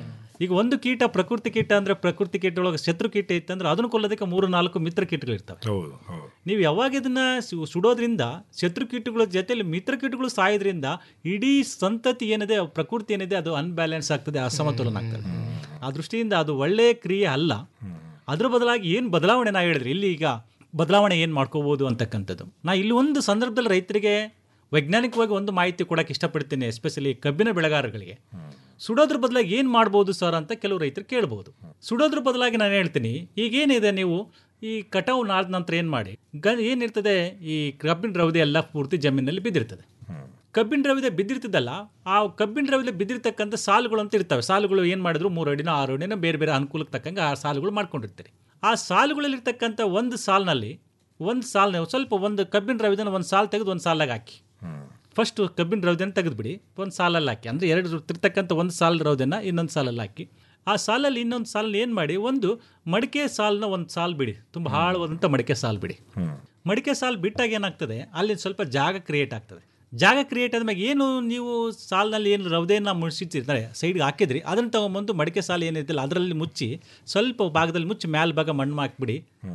ಈಗ ಒಂದು ಕೀಟ ಪ್ರಕೃತಿ ಕೀಟ ಅಂದ್ರೆ ಪ್ರಕೃತಿ ಕೀಟ ಒಳಗೆ ಶತ್ರು ಕೀಟ ಇತ್ತಂದ್ರೆ ಅದನ್ನು ಕೊಲ್ಲೋದಕ್ಕೆ ಮೂರು ನಾಲ್ಕು ಮಿತ್ರ ಕೀಟಗಳು ಇರ್ತವೆ
ಹೌದು ಹೌದು
ನೀವು ಯಾವಾಗ ಇದನ್ನ ಸು- ಸುಡೋದ್ರಿಂದ ಶತ್ರು ಕೀಟಗಳ ಜೊತೆಲಿ ಮಿತ್ರ ಕೀಟಗಳು ಸಾಯೋದ್ರಿಂದ ಇಡೀ ಸಂತತಿ ಏನಿದೆ ಪ್ರಕೃತಿ ಏನಿದೆ ಅದು ಅನ್ಬ್ಯಾಲೆನ್ಸ್ ಆಗ್ತದೆ ಅಸಮತೋಲನ ಆಗ್ತದೆ ಆ ದೃಷ್ಟಿಯಿಂದ ಅದು ಒಳ್ಳೆಯ ಕ್ರಿಯೆ ಅಲ್ಲ ಅದ್ರ ಬದಲಾಗಿ ಏನು ಬದಲಾವಣೆ ನಾವು ಹೇಳಿದ್ರಿ ಇಲ್ಲಿ ಈಗ ಬದಲಾವಣೆ ಏನು ಮಾಡ್ಕೋಬೋದು ಅಂತಕ್ಕಂಥದ್ದು ನಾ ಇಲ್ಲಿ ಒಂದು ಸಂದರ್ಭದಲ್ಲಿ ರೈತರಿಗೆ ವೈಜ್ಞಾನಿಕವಾಗಿ ಒಂದು ಮಾಹಿತಿ ಕೊಡೋಕೆ ಇಷ್ಟಪಡ್ತೀನಿ ಎಸ್ಪೆಷಲಿ ಕಬ್ಬಿನ ಬೆಳೆಗಾರಗಳಿಗೆ ಸುಡೋದ್ರ ಬದಲಾಗಿ ಏನು ಮಾಡ್ಬೋದು ಸರ್ ಅಂತ ಕೆಲವು ರೈತರು ಕೇಳ್ಬೋದು ಸುಡೋದ್ರ ಬದಲಾಗಿ ನಾನು ಹೇಳ್ತೀನಿ ಈಗೇನಿದೆ ನೀವು ಈ ಕಟಾವು ನಾದ ನಂತರ ಏನು ಮಾಡಿ ಗ ಏನಿರ್ತದೆ ಈ ಕಬ್ಬಿನ ರವದೆ ಎಲ್ಲ ಪೂರ್ತಿ ಜಮೀನಲ್ಲಿ ಬಿದ್ದಿರ್ತದೆ ಕಬ್ಬಿನ ರವಿದೆ ಬಿದ್ದಿರ್ತದಲ್ಲ ಆ ಕಬ್ಬಿನ ರವಿದೆ ಬಿದ್ದಿರ್ತಕ್ಕಂಥ ಸಾಲುಗಳು ಅಂತ ಇರ್ತವೆ ಸಾಲುಗಳು ಏನು ಮಾಡಿದ್ರು ಮೂರು ಅಡಿನೋ ಆರು ಅಡಿನೋ ಬೇರೆ ಬೇರೆ ಅನುಕೂಲಕ್ಕೆ ತಕ್ಕಂಗೆ ಆ ಸಾಲುಗಳು ಮಾಡ್ಕೊಂಡಿರ್ತೀರಿ ಆ ಸಾಲುಗಳಲ್ಲಿರ್ತಕ್ಕಂಥ ಒಂದು ಸಾಲಿನಲ್ಲಿ ಒಂದು ಸಾಲಿನ ಸ್ವಲ್ಪ ಒಂದು ಕಬ್ಬಿನ ರವಿದನ ಒಂದು ಸಾಲು ತೆಗೆದು ಒಂದು ಸಾಲಾಗಿ ಹಾಕಿ ಫಸ್ಟ್ ಕಬ್ಬಿನ ರೌದೆನ ತೆಗೆದುಬಿಡಿ ಒಂದು ಸಾಲಲ್ಲಿ ಹಾಕಿ ಅಂದರೆ ಎರಡು ತಿರ್ತಕ್ಕಂಥ ಒಂದು ಸಾಲು ರೌದೆನ ಇನ್ನೊಂದು ಸಾಲಲ್ಲಿ ಹಾಕಿ ಆ ಸಾಲಲ್ಲಿ ಇನ್ನೊಂದು ಸಾಲಲ್ಲಿ ಏನು ಮಾಡಿ ಒಂದು ಮಡಿಕೆ ಸಾಲನ್ನ ಒಂದು ಸಾಲು ಬಿಡಿ ತುಂಬ ಆಳವಾದಂಥ ಮಡಿಕೆ ಸಾಲು ಬಿಡಿ ಮಡಿಕೆ ಸಾಲು ಬಿಟ್ಟಾಗ ಏನಾಗ್ತದೆ ಅಲ್ಲಿ ಸ್ವಲ್ಪ ಜಾಗ ಕ್ರಿಯೇಟ್ ಆಗ್ತದೆ ಜಾಗ ಕ್ರಿಯೇಟ್ ಆದ್ಮೇಲೆ ಏನು ನೀವು ಸಾಲಿನಲ್ಲಿ ಏನು ರವದೆಯನ್ನು ಮುಚ್ಚಿರ್ತಾರೆ ಸೈಡ್ಗೆ ಹಾಕಿದ್ರಿ ಅದನ್ನು ತಗೊಂಬಂದು ಮಡಿಕೆ ಸಾಲು ಏನಿರ್ತಲ್ಲ ಅದರಲ್ಲಿ ಮುಚ್ಚಿ ಸ್ವಲ್ಪ ಭಾಗದಲ್ಲಿ ಮುಚ್ಚಿ ಮೇಲ್ ಭಾಗ ಮಣ್ಣು ಹಾಕ್ಬಿಡಿ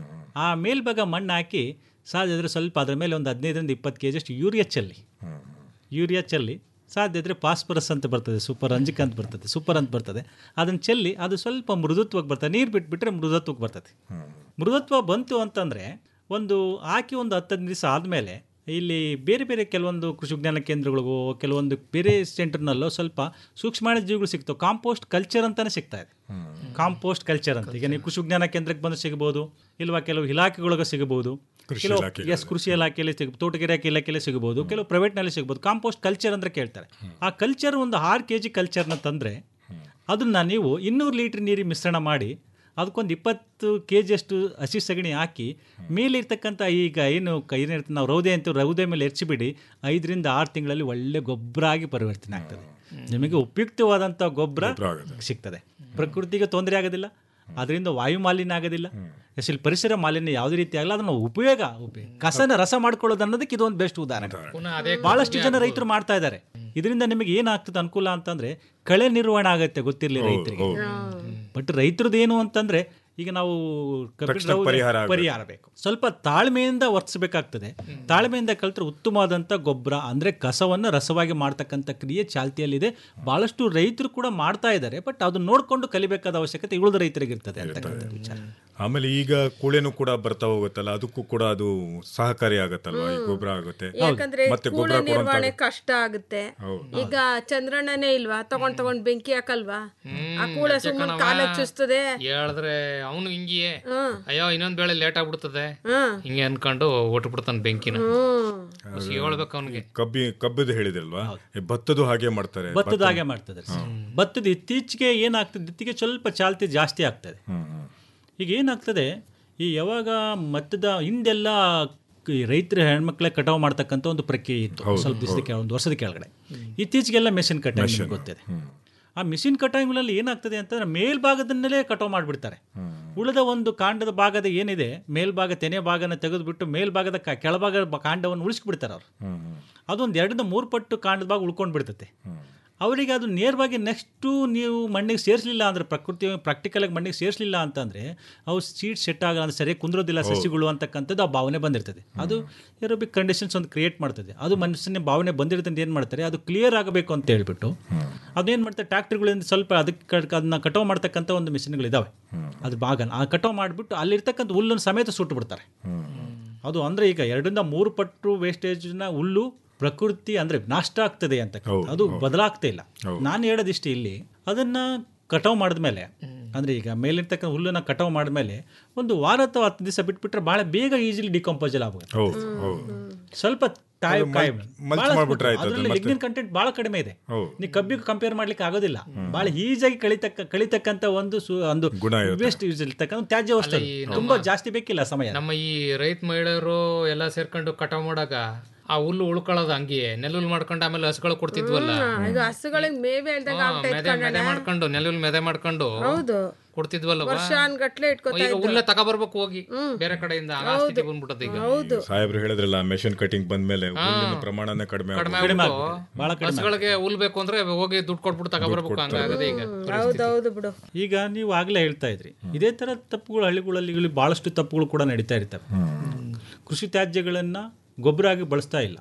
ಆ ಮೇಲ್ಭಾಗ ಮಣ್ಣು ಹಾಕಿ ಸಾಧ್ಯ ಇದ್ರೆ ಸ್ವಲ್ಪ ಅದ್ರ ಮೇಲೆ ಒಂದು ಹದಿನೈದರಿಂದ ಇಪ್ಪತ್ತು ಕೆ ಜಿಯಷ್ಟು ಯೂರಿಯಾ ಚೆಲ್ಲಿ ಯೂರಿಯಾ ಚೆಲ್ಲಿ ಸಾಧ್ಯ ಇದ್ರೆ ಫಾಸ್ಫರಸ್ ಅಂತ ಬರ್ತದೆ ಸೂಪರ್ ರಂಜಕ ಅಂತ ಬರ್ತದೆ ಸೂಪರ್ ಅಂತ ಬರ್ತದೆ ಅದನ್ನು ಚೆಲ್ಲಿ ಅದು ಸ್ವಲ್ಪ ಮೃದುತ್ವಕ್ಕೆ ಬರ್ತದೆ ನೀರು ಬಿಟ್ಬಿಟ್ರೆ ಮೃದುತ್ವಕ್ಕೆ ಬರ್ತದೆ ಮೃದುತ್ವ ಬಂತು ಅಂತಂದರೆ ಒಂದು ಹಾಕಿ ಒಂದು ಹತ್ತು ಹದಿನೈದು ದಿವಸ ಆದಮೇಲೆ ಇಲ್ಲಿ ಬೇರೆ ಬೇರೆ ಕೆಲವೊಂದು ಕೃಷಿ ವಿಜ್ಞಾನ ಕೇಂದ್ರಗಳಿಗೂ ಕೆಲವೊಂದು ಬೇರೆ ಸೆಂಟರ್ನಲ್ಲೋ ಸ್ವಲ್ಪ ಸೂಕ್ಷ್ಮಾಣು ಜೀವಿಗಳು ಸಿಗ್ತವೆ ಕಾಂಪೋಸ್ಟ್ ಕಲ್ಚರ್ ಅಂತಾನೆ ಸಿಗ್ತಾ ಇದೆ ಕಾಂಪೋಸ್ಟ್ ಕಲ್ಚರ್ ಅಂತ ಈಗ ನೀವು ಕೃಷಿ ವಿಜ್ಞಾನ ಕೇಂದ್ರಕ್ಕೆ ಬಂದು ಸಿಗಬಹುದು ಇಲ್ವಾ ಕೆಲವು ಇಲಾಖೆಗಳಿಗೆ ಸಿಗಬಹುದು
ಕೃಷಿ
ಕೆಲವು
ಇಲಾಖೆಗಳಲ್ಲಿ.
ಎಸ್ ಕೃಷಿ ಇಲಾಖೆಯಲ್ಲಿ ಸಿಗ ತೋಟಗಾರಿಕೆ ಇಲಾಖೆಯಲ್ಲಿ ಸಿಗಬಹುದು ಕೆಲವು ಪ್ರೈವೇಟ್ನಲ್ಲಿ ಸಿಗಬಹುದು ಕಾಂಪೋಸ್ಟ್ ಕಲ್ಚರ್ ಅಂದ್ರೆ ಕೇಳ್ತಾರೆ ಆ ಕಲ್ಚರ್ ಒಂದು ಆರು ಕೆ ಜಿ ಕಲ್ಚರ್ನ ತಂದರೆ ಅದನ್ನು ನೀವು ಇನ್ನೂರು ಲೀಟ್ರ್ ನೀರಿಗೆ ಮಿಶ್ರಣ ಮಾಡಿ ಅದಕ್ಕೊಂದು ಇಪ್ಪತ್ತು ಕೆ ಜಿಯಷ್ಟು ಹಸಿ ಸಗಣಿ ಹಾಕಿ ಮೇಲೆ ಇರ್ತಕ್ಕಂಥ ಈಗ ಏನು ಕ- ಏನಿರ್ತದೆ ನಾವು ರೌದೆ ಅಂತ ರೌದೆ ಮೇಲೆ ಎರ್ಚಿಬಿಡಿ ಐದರಿಂದ ಆರು ತಿಂಗಳಲ್ಲಿ ಒಳ್ಳೆ ಗೊಬ್ಬರ ಆಗಿ ಪರಿವರ್ತನೆ ಆಗ್ತದೆ ನಿಮಗೆ ಉಪಯುಕ್ತವಾದಂಥ ಗೊಬ್ಬರ ಸಿಗ್ತದೆ ಪ್ರಕೃತಿಗೆ ತೊಂದರೆ ಆಗೋದಿಲ್ಲ ಅದರಿಂದ ವಾಯು ಮಾಲಿನ್ಯ ಆಗೋದಿಲ್ಲ ಎಸ್ಲಿ ಪರಿಸರ ಮಾಲಿನ್ಯ ಯಾವುದೇ ರೀತಿ ಆಗಲ್ಲ ಅದನ್ನು ಉಪಯೋಗ ಉಪಯೋಗ ಕಸನ ರಸ ಮಾಡ್ಕೊಳ್ಳೋದು ಅನ್ನೋದಕ್ಕೆ ಇದೊಂದು ಬೆಸ್ಟ್ ಉದಾಹರಣೆ
ಪುನಃ ಅದೇ
ಬಹಳಷ್ಟು ಜನ ರೈತರು ಮಾಡ್ತಾ ಇದ್ದಾರೆ ಇದರಿಂದ ನಿಮಗೆ ಏನಾಗ್ತದೆ ಅನುಕೂಲ ಅಂತಂದ್ರೆ ಕಳೆ ನಿರ್ವಹಣೆ ಆಗುತ್ತೆ ಗೊತ್ತಿರಲಿ ರೈತರಿಗೆ ಬಟ್ ರೈತರದ್ದು ಏನು ಅಂತಂದ್ರೆ ಈಗ ನಾವು ಕಬ್ಬಿಣ
ತಕ್ಷಣ
ರೌದೆ-
ಪರಿಹಾರ ಆಗ್ಬೇಕು.
ಪರಿಹಾರ ಬೇಕು ಸ್ವಲ್ಪ ತಾಳ್ಮೆಯಿಂದ ವರ್ತಿಸಬೇಕಾಗ್ತದೆ ತಾಳ್ಮೆಯಿಂದ ಕಲ್ತ್ರೆ ಉತ್ತಮವಾದಂಥ ಗೊಬ್ಬರ ಅಂದ್ರೆ ಕಸವನ್ನು ರಸವಾಗಿ ಮಾಡ್ತಕ್ಕಂಥ ಕ್ರಿಯೆ ಚಾಲ್ತಿಯಲ್ಲಿದೆ ಬಹಳಷ್ಟು ರೈತರು ಕೂಡ ಮಾಡ್ತಾ ಇದ್ದಾರೆ ಬಟ್ ಅದನ್ನ ನೋಡ್ಕೊಂಡು ಕಲಿಬೇಕಾದ ಅವಶ್ಯಕತೆ ಉಳಿದ ರೈತರಿಗೆ ಇರ್ತದೆ ಅಂತಕ್ಕಂಥ ವಿಚಾರ
ಆಮೇಲೆ ಈಗ ಕೂಳೆನೂ ಕೂಡ ಬರ್ತಾ ಹೋಗುತ್ತಲ್ಲ ಅದಕ್ಕೂ ಕೂಡ ಅದು ಸಹಕಾರಿ ಆಗತ್ತಲ್ವಾ ಈ ಗೊಬ್ಬರ ಆಗುತ್ತೆ
ಯಾಕಂದ್ರೆ
ಮತ್ತೆ
ಕೂಳೆ
ಗೊಬ್ಬರ
ನಿರ್ವಹಣೆ
ಕೊಡುವಂತ
ಕಷ್ಟ ಆಗುತ್ತೆ
ಹೌದು.
ಈಗ ಚಂದ್ರಣ್ಣನೇ ಇಲ್ವಾ ತಗೊಂಡ್ ತಗೊಂಡ್ ಬೆಂಕಿ ಹಾಕಲ್ವಾ ಆ ಕೂಳೆ
ಅಜ್ಜ
ಸುಮ್ಮನೆ
ಕಣವ್ವ.
ಕಾಲ ಚುಸ್ತದೆ
ಹೇಳಿದ್ರೆ ಅವನು ಹಿಂಗಿಯೇ
ಹ್ಮ್.
ಅಯ್ಯೋ ಇನ್ನೊಂದ್ ಬೇಳೆ ಲೇಟ್ ಆಗ್ಬಿಡ್ತದೆ
ಹ್ಮ್.
ಹಿಂಗೆ ಅನ್ಕೊಂಡು ಒಟ್ಟು ಬಿಡ್ತಾನೆ ಬೆಂಕಿನ
ಹ್ಮ್
ಖುಷಿ ಹೇಳ್ಬೇಕು ಅವನಿಗೆ
ಕಬ್ಬಿ ಕಬ್ಬದು ಹೇಳಿದ್ರಲ್ವಾ ಈ ಭತ್ತದ್ದು ಹಾಗೆ ಮಾಡ್ತಾರೆ
ಭತ್ತದ ಹಾಗೆ ಮಾಡ್ತದೆ ಸರ್. ಭತ್ತದ ಇತ್ತೀಚೆಗೆ ಏನಾಗ್ತದೆ ಇತ್ತೀಚೆಗೆ ಸ್ವಲ್ಪ ಚಾಲ್ತಿ ಜಾಸ್ತಿ ಆಗ್ತದೆ ಈಗ ಏನಾಗ್ತದೆ ಈ ಯಾವಾಗ ಮತ್ತದ ಹಿಂದೆಲ್ಲ ಈ ರೈತರ ಹೆಣ್ಮಕ್ಳೇ ಕಟಾವು ಮಾಡ್ತಕ್ಕಂಥ ಒಂದು ಪ್ರಕ್ರಿಯೆ ಇತ್ತು ಸ್ವಲ್ಪ ದಿವಸದ ಒಂದು ವರ್ಷದ ಕೆಳಗಡೆ ಇತ್ತೀಚೆಗೆಲ್ಲ ಮೆಷಿನ್ ಕಟಾವಿಂಗ್ ಗೊತ್ತಿದೆ ಆ ಮಿಷಿನ್ ಕಟಾವಿಂಗ್ನಲ್ಲಿ ಏನಾಗ್ತದೆ ಅಂತಂದ್ರೆ ಮೇಲ್ಭಾಗದನ್ನಲ್ಲೇ ಕಟಾವು ಮಾಡಿಬಿಡ್ತಾರೆ ಉಳಿದ ಒಂದು ಕಾಂಡದ ಭಾಗದ ಏನಿದೆ ಮೇಲ್ಭಾಗ ತೆನೆ ಭಾಗನ ತೆಗೆದುಬಿಟ್ಟು ಮೇಲ್ಭಾಗದ ಕ- ಕೆಳಭಾಗದ ಬ- ಕಾಂಡವನ್ನು ಉಳಿಸ್ಬಿಡ್ತಾರೆ ಅವರು ಅದೊಂದು ಎರಡರಿಂದ ಮೂರು ಪಟ್ಟು ಕಾಂಡದ ಭಾಗ ಉಳ್ಕೊಂಡು ಬಿಡ್ತತೆ ಅವರಿಗೆ ಅದು ನೇರವಾಗಿ ನೆಕ್ಸ್ಟು ನೀವು ಮಣ್ಣಿಗೆ ಸೇರಿಸಲಿಲ್ಲ ಅಂದರೆ ಪ್ರಕೃತಿ ಪ್ರಾಕ್ಟಿಕಲಾಗಿ ಮಣ್ಣಿಗೆ ಸೇರಿಸಲಿಲ್ಲ ಅಂತಂದರೆ ಅವು ಸೀಡ್ ಸೆಟ್ ಆಗಲ್ಲ ಅಂದ್ರೆ ಸರಿಯಾಗಿ ಕುಂದ್ರೋದಿಲ್ಲ ಸಸಿಗಳು ಅಂತಕ್ಕಂಥದ್ದು ಆ ಭಾವನೆ ಬಂದಿರ್ತದೆ ಅದು ಏರೋಬಿಕ್ ಕಂಡೀಷನ್ಸ್ ಒಂದು ಕ್ರಿಯೇಟ್ ಮಾಡ್ತದೆ ಅದು ಮನುಷ್ಯನ ಭಾವನೆ ಬಂದಿರ್ತದೆ ಏನು ಮಾಡ್ತಾರೆ ಅದು ಕ್ಲಿಯರ್ ಆಗಬೇಕು ಅಂತ ಹೇಳ್ಬಿಟ್ಟು ಅದೇನು ಮಾಡ್ತಾರೆ ಟ್ಯಾಕ್ಟ್ರಿಗಳಿಂದ ಸ್ವಲ್ಪ ಅದಕ್ಕೆ ಕಡ್- ಅದನ್ನ ಕಟಾವು ಮಾಡ್ತಕ್ಕಂಥ ಒಂದು ಮಿಷಿನ್ಗಳಿದ್ದಾವೆ ಅದು ಭಾಗನ ಆ ಕಟಾವು ಮಾಡಿಬಿಟ್ಟು ಅಲ್ಲಿರ್ತಕ್ಕಂಥ ಹುಲ್ಲನ್ನು ಸಮೇತ ಸುಟ್ಟು ಬಿಡ್ತಾರೆ ಅದು ಅಂದರೆ ಈಗ ಎರಡರಿಂದ ಮೂರು ಪಟ್ಟು ವೇಸ್ಟೇಜ್ನ ಹುಲ್ಲು ಪ್ರಕೃತಿ ಅಂದರೆ ನಾಷ್ಟ ಆಗ್ತದೆ ಅಂತ ಅದು ಬದಲಾಗ್ತಾ ಇಲ್ಲ ನಾನು ಹೇಳೋದಿಷ್ಟು ಇಲ್ಲಿ ಅದನ್ನ ಕಟಾವು ಮಾಡಿದ್ಮೇಲೆ ಅಂದರೆ ಈಗ ಮೇಲಿರ್ತಕ್ಕಂಥ ಹುಲ್ಲನ್ನ ಕಟಾವು ಮಾಡಿದ್ಮೇಲೆ ಒಂದು ವಾರ ಅಥವಾ ಹತ್ತು ದಿವಸ ಬಿಟ್ಬಿಟ್ರೆ ಭಾಳ ಬೇಗ ಈಸಿಲಿ ಡಿಕಂಪೋಸಲ್ ಆಗುತ್ತೆ
ಹೌದು ಹೌದು
ಸ್ವಲ್ಪ ಟೈಮ್
ಅದು ಮಲ್- mulch ಮಾಡ್ಬಿಟ್ರೆ ಆಯ್ತು ಅದನ್ನ ಮತ್ತೆ.
ಲಿಗ್ನಿನ್ ಕಂಟೆಂಟ್ ಬಹಳ ಕಡಿಮೆ ಇದೆ
ಹೌದು.
ನೀವು ಕಬ್ಬಿಗೆ ಕಂಪೇರ್ ಮಾಡ್ಲಿಕ್ಕೆ ಆಗೋದಿಲ್ಲ ಬಹಳ ಈಸಿಯಾಗಿ ಕಳಿತಕ್ಕ ಕಳಿತಕ್ಕಂಥ ಒಂದು ಸು- ಒಂದು
ಗುಣ ಇರುತ್ತೆ.
ವೇಸ್ಟ್ ಯೂಸ್ ಇರ್ತಕ್ಕಂಥ ತ್ಯಾಜ್ಯ ವಸ್ತು ಅದು. ತುಂಬಾ ಜಾಸ್ತಿ ಬೇಕಿಲ್ಲ ಸಮಯ
ನಮ್ಮ ಈ ರೈತ ಮಹಿಳೆಯರು ಎಲ್ಲ ಸೇರ್ಕೊಂಡು ಕಟಾವ್ ಮಾಡಾಗ ಆ ಹುಲ್ಲು ಉಳ್ಕೊಳ್ಳೋದು ಹಂಗೆಯೇ ನೆಲ್ಲುಲ್ ಮಾಡ್ಕೊಂಡು ಆಮೇಲೆ ಹಸುಗಳು ಕೊಡ್ತಿದ್ವಲ್ಲ
ಈಗ ಹಸುಗಳಿಗೆ ಮೇವೆ ಇಲ್ದಂಗ
ಹಾ,
ಆಗ್ತಾ
ಮೆದೆ ಮೆದೆ ಮಾಡ್ಕೊಂಡು ನೆಲ್ಲುಲ್ ಮೆದೆ ಮಾಡ್ಕೊಂಡು
ಹೌದು
ಕೊಡ್ತಿದ್ವಲ್ವ
ವರ್ಷಾನ್ಗಟ್ಲೆ ಇಟ್ಕೊತಾ
ಈಗ ಹುಲ್ಲ ತಗೊಬರ್ಬೇಕು ಹೋಗಿ ಬೇರೆ ಕಡೆಯಿಂದ ಆ ಸ್ಥಿತಿ ಬಂದ್ಬಿಟ್ಟದ ಈಗ
ಹೌದು
ಸಾಹೇಬ್ರು ಹೇಳಿದ್ರಲ್ಲ ಮೆಷಿನ್ ಕಟಿಂಗ್ ಬಂದ್ಮೇಲೆ ಹುಲ್ಲಿನ ಪ್ರಮಾಣನೇ ಕಡಿಮೆ
ಕಡಿಮೆ
ಆಗೋದು.
ಆಗ್ಬಿಟ್ಟು
ಬಹಳ ಕಡಿಮೆ
ಹಸುಗಳಿಗೆ ಹುಲ್ ಬೇಕು ಅಂದ್ರೆ ಹೋಗಿ ದುಡ್ಡು ಕೊಟ್ಬಿಟ್ಟು ತಗೊಬರ್ಬೇಕು ಹಂಗಾಗದೆ ಈಗ
ಹೌದೌದು ಬಿಡು
ಈಗ ನೀವು ಆಗಲೇ ಹೇಳ್ತಾ ಇದ್ರಿ ಇದೇ ಥರ ತಪ್ಪುಗಳು ಹಳ್ಳಿಗಳಲ್ಲಿ ಇಲ್ಲಿ ಭಾಳಷ್ಟು ತಪ್ಪುಗಳು ಕೂಡ ನಡೀತಾ ಇರ್ತವೆ ಕೃಷಿ ತ್ಯಾಜ್ಯಗಳನ್ನು ಗೊಬ್ಬರ ಆಗಿ ಬಳಸ್ತಾ ಇಲ್ಲ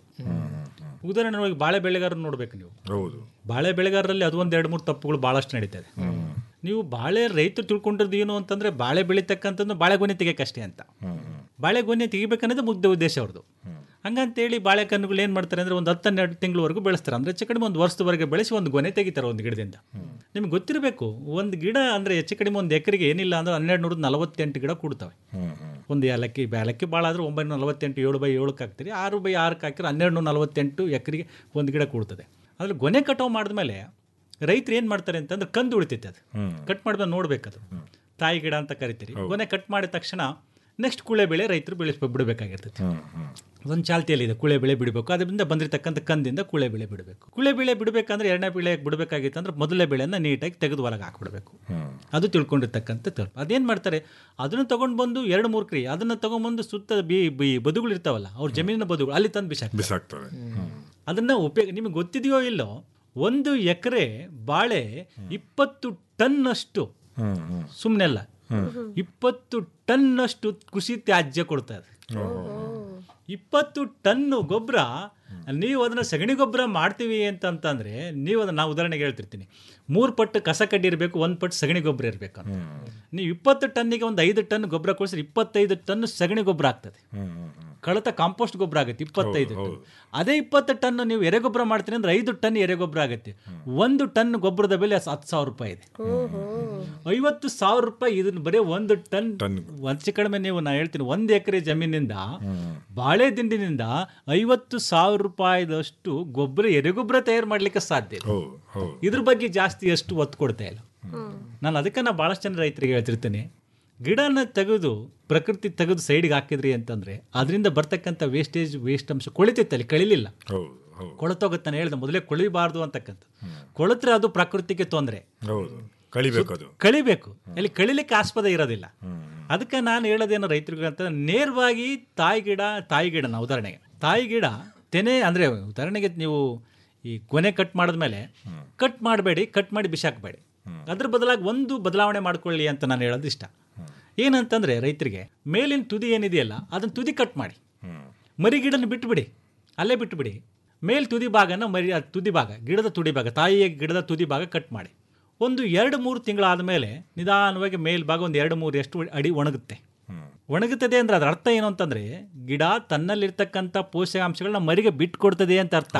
ಉದಾಹರಣೆ ನೋಡಿ ಬಾಳೆ ಬೆಳೆಗಾರರು ನೋಡ್ಬೇಕು ನೀವು
ಹೌದು
ಬಾಳೆ ಬೆಳೆಗಾರರಲ್ಲಿ ಅದು ಒಂದು ಎರಡು ಮೂರು ತಪ್ಪುಗಳು ಭಾಳಷ್ಟು ನಡೀತಾ ಇದೆ ನೀವು ಬಾಳೆ ರೈತರು ತಿಳ್ಕೊಂಡಿರೋದು ಏನು ಅಂತಂದ್ರೆ ಬಾಳೆ ಬೆಳೀತಕ್ಕಂಥದ್ದು ಬಾಳೆಗೊನೆ ತೆಗಿಯಕ್ಕಷ್ಟೇ ಅಂತ ಬಾಳೆಗೊನೆ ತೆಗಿಬೇಕನ್ನೋದು ಮುಗ್ಧ ಉದ್ದೇಶ ಅವ್ರದ್ದು ಹಂಗಂತೇಳಿ ಬಾಳೆಕನ್ನುಗಳು ಏನು ಮಾಡ್ತಾರೆ ಅಂದರೆ ಒಂದು ಹತ್ತು ಹನ್ನೆರಡು ತಿಂಗಳವರೆಗೂ ಬೆಳೆಸ್ತಾರೆ ಅಂದರೆ ಹೆಚ್ಚು ಕಡಿಮೆ ಒಂದು ವರ್ಷದವರೆಗೆ ಬೆಳೆಸಿ ಒಂದು ಗೊನೆ ತೆಗಿತಾರೆ ಒಂದು ಗಿಡದಿಂದ ನಿಮ್ಗೆ ಗೊತ್ತಿರಬೇಕು ಒಂದು ಗಿಡ ಅಂದರೆ ಹೆಚ್ಚು ಕಡಿಮೆ ಒಂದು ಎಕರೆಗೆ ಏನಿಲ್ಲ ಅಂದ್ರೆ ಹನ್ನೆರಡು ನೂರ ನಲವತ್ತೆಂಟು ಗಿಡ ಕೊಡ್ತವೆ ಒಂದು ಏಲಕ್ಕಿ ಏಲಕ್ಕಿ ಭಾಳ ಆದ್ರೆ ಒಂಬೈನೂರ ನಲವತ್ತೆಂಟು ಏಳು ಬೈ ಏಳಕ್ಕೆ ಹಾಕ್ತೀರಿ ಆರು ಬೈ ಆರಕ್ಕೆ ಹಾಕಿದ್ರೆ ಹನ್ನೆರಡು ನೂರ ನಲವತ್ತೆಂಟು ಎಕರೆಗೆ ಒಂದು ಗಿಡ ಕೊಡ್ತದೆ ಅದ್ರಲ್ಲಿ ಗೊನೆ ಕಟಾವು ಮಾಡಿದ್ಮೇಲೆ ರೈತರು ಏನು ಮಾಡ್ತಾರೆ ಅಂತಂದ್ರೆ ಕಂದು ಉಳಿತೈತೆ ಅದು ಕಟ್ ಮಾಡಿದ್ರೆ ನೋಡ್ಬೇಕದು ತಾಯಿ ಗಿಡ ಅಂತ ಕರಿತೀರಿ ಗೊನೆ ಕಟ್ ಮಾಡಿದ ತಕ್ಷಣ ನೆಕ್ಸ್ಟ್ ಕುಳೆ ಬೆಳೆ ರೈತರು ಬೆಳೆಸ್ಬೇಕು ಬಿಡಬೇಕಾಗಿರ್ತೈತಿ ಒಂದು ಚಾಲ್ತಿಯಲ್ಲಿದೆ ಕುಳೆ ಬೆಳೆ ಬಿಡಬೇಕು ಅದರಿಂದ ಬಂದಿರತಕ್ಕಂಥ ಕಂದಿಂದ ಕುಳೆ ಬೆಳೆ ಬಿಡಬೇಕು ಕುಳೆ ಬೆಳೆ ಬಿಡಬೇಕಂದ್ರೆ ಎರಡನೇ ಬೆಳೆ ಬಿಡಬೇಕಾಗಿತ್ತು ಅಂದ್ರೆ ಮೊದಲನೇ ಬೆಳೆಯನ್ನು ನೀಟಾಗಿ ತೆಗೆದು ಹೊರಗೆ ಹಾಕ್ಬಿಡ್ಬೇಕು ಅದು ತಿಳ್ಕೊಂಡಿರ್ತಕ್ಕಂಥ ತಪ್ಪು ಅದೇನು ಮಾಡ್ತಾರೆ ಅದನ್ನು ತಗೊಂಡು ಬಂದು ಎರಡು ಮೂರು ಕ್ರಿಯೆ ಅದನ್ನು ತಗೊಂಡ್ಬಂದು ಸುತ್ತ ಬಿ ಬಿ ಬದುಗಳು ಇರ್ತಾವಲ್ಲ ಅವ್ರ ಜಮೀನಿನ ಬದುಗಳು ಅಲ್ಲಿ ತಂದು ಬಿಸಾಕ್ತಾರೆ
ಬಿಸಾಕ್ತವೆ
ಅದನ್ನ ಉಪಯೋಗ ನಿಮಗೆ ಗೊತ್ತಿದೆಯೋ ಇಲ್ಲೋ ಒಂದು ಎಕರೆ ಬಾಳೆ ಇಪ್ಪತ್ತು ಟನ್ನಷ್ಟು ಸುಮ್ಮನೆಲ್ಲ ಇಪ್ಪತ್ತು ಟನ್ನಷ್ಟು ಕೃಷಿ ತ್ಯಾಜ್ಯ ಕೊಡ್ತಾ ಇದೆ ಇಪ್ಪತ್ತು ಟನ್ನು ಗೊಬ್ಬರ ನೀವು ಅದನ್ನ ಸಗಣಿ ಗೊಬ್ಬರ ಮಾಡ್ತೀವಿ ಅಂತಂತಂದ್ರೆ ನೀವು ಅದನ್ನ ನಾವು ಉದಾಹರಣೆಗೆ ಹೇಳ್ತಿರ್ತೀನಿ ಮೂರು ಪಟ್ಟು ಕಸ ಕಡ್ಡಿ ಇರಬೇಕು ಒಂದು ಪಟ್ಟು ಸಗಣಿ ಗೊಬ್ಬರ ಇರಬೇಕು ಅಂತ ನೀವು ಇಪ್ಪತ್ತು ಟನ್ನಿಗೆ ಒಂದು ಐದು ಟನ್ ಗೊಬ್ಬರ ಕೊಡಿಸಿದ್ರೆ ಇಪ್ಪತ್ತೈದು ಟನ್ ಸಗಣಿ ಗೊಬ್ಬರ ಆಗ್ತದೆ ಕಳತ ಕಾಂಪೋಸ್ಟ್ ಗೊಬ್ಬರ ಆಗುತ್ತೆ ಇಪ್ಪತ್ತೈದು ಟನ್ ಅದೇ ಇಪ್ಪತ್ತು ಟನ್ ನೀವು ಎರೆಗೊಬ್ಬರ ಮಾಡ್ತೀನಿ ಅಂದ್ರೆ ಐದು ಟನ್ ಎರೆಗೊಬ್ಬರ ಆಗುತ್ತೆ ಒಂದು ಟನ್ ಗೊಬ್ಬರದ ಬೆಲೆ ಹತ್ತು ಸಾವಿರ ರೂಪಾಯಿ ಇದೆ ಐವತ್ತು ಸಾವಿರ ರೂಪಾಯಿ ಇದನ್ನ ಬರೀ ಒಂದು ಟನ್ ಹೆಚ್ಚು ಕಡಿಮೆ ನೀವು ನಾ ಹೇಳ್ತೀನಿ ಒಂದು ಎಕರೆ ಜಮೀನಿಂದ ಬಾಳೆ ದಿಂಡಿನಿಂದ ಐವತ್ತು ಸಾವಿರ ರೂಪಾಯಿದಷ್ಟು ಗೊಬ್ಬರ ಎರೆಗೊಬ್ಬರ ತಯಾರು ಮಾಡ್ಲಿಕ್ಕೆ ಸಾಧ್ಯ ಇದೆ ಇದ್ರ ಬಗ್ಗೆ ಜಾಸ್ತಿ ಎಷ್ಟು ಒತ್ತು ಕೊಡ್ತಾ ಇಲ್ಲ ನಾನು ಅದಕ್ಕೆ ನಾ ಭಾಳಷ್ಟು ಜನ ರೈತರಿಗೆ ಹೇಳ್ತಿರ್ತೇನೆ ಗಿಡನ ತೆಗೆದು ಪ್ರಕೃತಿ ತೆಗೆದು ಸೈಡ್ಗೆ ಹಾಕಿದ್ರಿ ಅಂತಂದ್ರೆ ಅದರಿಂದ ಬರ್ತಕ್ಕಂಥ ವೇಸ್ಟೇಜ್ ವೇಸ್ಟ್ ಅಂಶ ಕೊಳಿತೈತೆ ಅಲ್ಲಿ ಕಳಿಲಿಲ್ಲ ಕೊಳತೋಗುತ್ತೆ ನಾನು ಹೇಳ್ದೆ ಮೊದಲೇ ಕೊಳಿಬಾರ್ದು ಅಂತಕ್ಕಂಥ ಕೊಳತ್ರೆ ಅದು ಪ್ರಕೃತಿಗೆ ತೊಂದರೆ
ಹೌದು ಕಳಿಬೇಕು ಅದು
ಕಳಿಬೇಕು ಅಲ್ಲಿ ಕಳಿಲಿಕ್ಕೆ ಆಸ್ಪದ ಇರೋದಿಲ್ಲ ಅದಕ್ಕೆ ನಾನು ಹೇಳೋದೇನು ರೈತರಿಗೆ ಅಂತ ನೇರವಾಗಿ ತಾಯಿ ಗಿಡ ತಾಯಿ ಗಿಡನ ಉದಾಹರಣೆಗೆ ತಾಯಿ ಗಿಡ ತೆನೆ ಅಂದರೆ ಉದಾಹರಣೆಗೆ ನೀವು ಈ ಕೊನೆ ಕಟ್ ಮಾಡಿದ್ಮೇಲೆ ಕಟ್ ಮಾಡಬೇಡಿ ಕಟ್ ಮಾಡಿ ಬಿಸಾಕಬೇಡಿ ಅದ್ರ ಬದಲಾಗಿ ಒಂದು ಬದಲಾವಣೆ ಮಾಡ್ಕೊಳ್ಳಿ ಅಂತ ನಾನು ಹೇಳೋದು ಇಷ್ಟ ಏನಂತಂದ್ರೆ ರೈತರಿಗೆ ಮೇಲಿನ ತುದಿ ಏನಿದೆಯಲ್ಲ ಅದನ್ನ ತುದಿ ಕಟ್ ಮಾಡಿ ಮರಿ ಗಿಡನ ಬಿಟ್ಟುಬಿಡಿ ಅಲ್ಲೇ ಬಿಟ್ಟುಬಿಡಿ ಮೇಲ್ ತುದಿ ಭಾಗನ ಮರಿ ಆ ತುದಿ ಭಾಗ ಗಿಡದ ತುದಿ ಭಾಗ ತಾಯಿಯ ಗಿಡದ ತುದಿ ಭಾಗ ಕಟ್ ಮಾಡಿ ಒಂದು ಎರಡು ಮೂರು ತಿಂಗಳಾದ ಮೇಲೆ ನಿಧಾನವಾಗಿ ಮೇಲ್ಭಾಗ ಒಂದು ಎರಡು ಮೂರು ಎಷ್ಟು ಅಡಿ ಒಣಗುತ್ತೆ ಒಣಗುತ್ತದೆ ಅಂದ್ರೆ ಅದರ ಅರ್ಥ ಏನು ಅಂತಂದ್ರೆ ಗಿಡ ತನ್ನಲ್ಲಿರ್ತಕ್ಕಂಥ ಪೋಷಕಾಂಶಗಳನ್ನ ಮರಿಗೆ ಬಿಟ್ಟು ಕೊಡ್ತದೆ ಅಂತ ಅರ್ಥ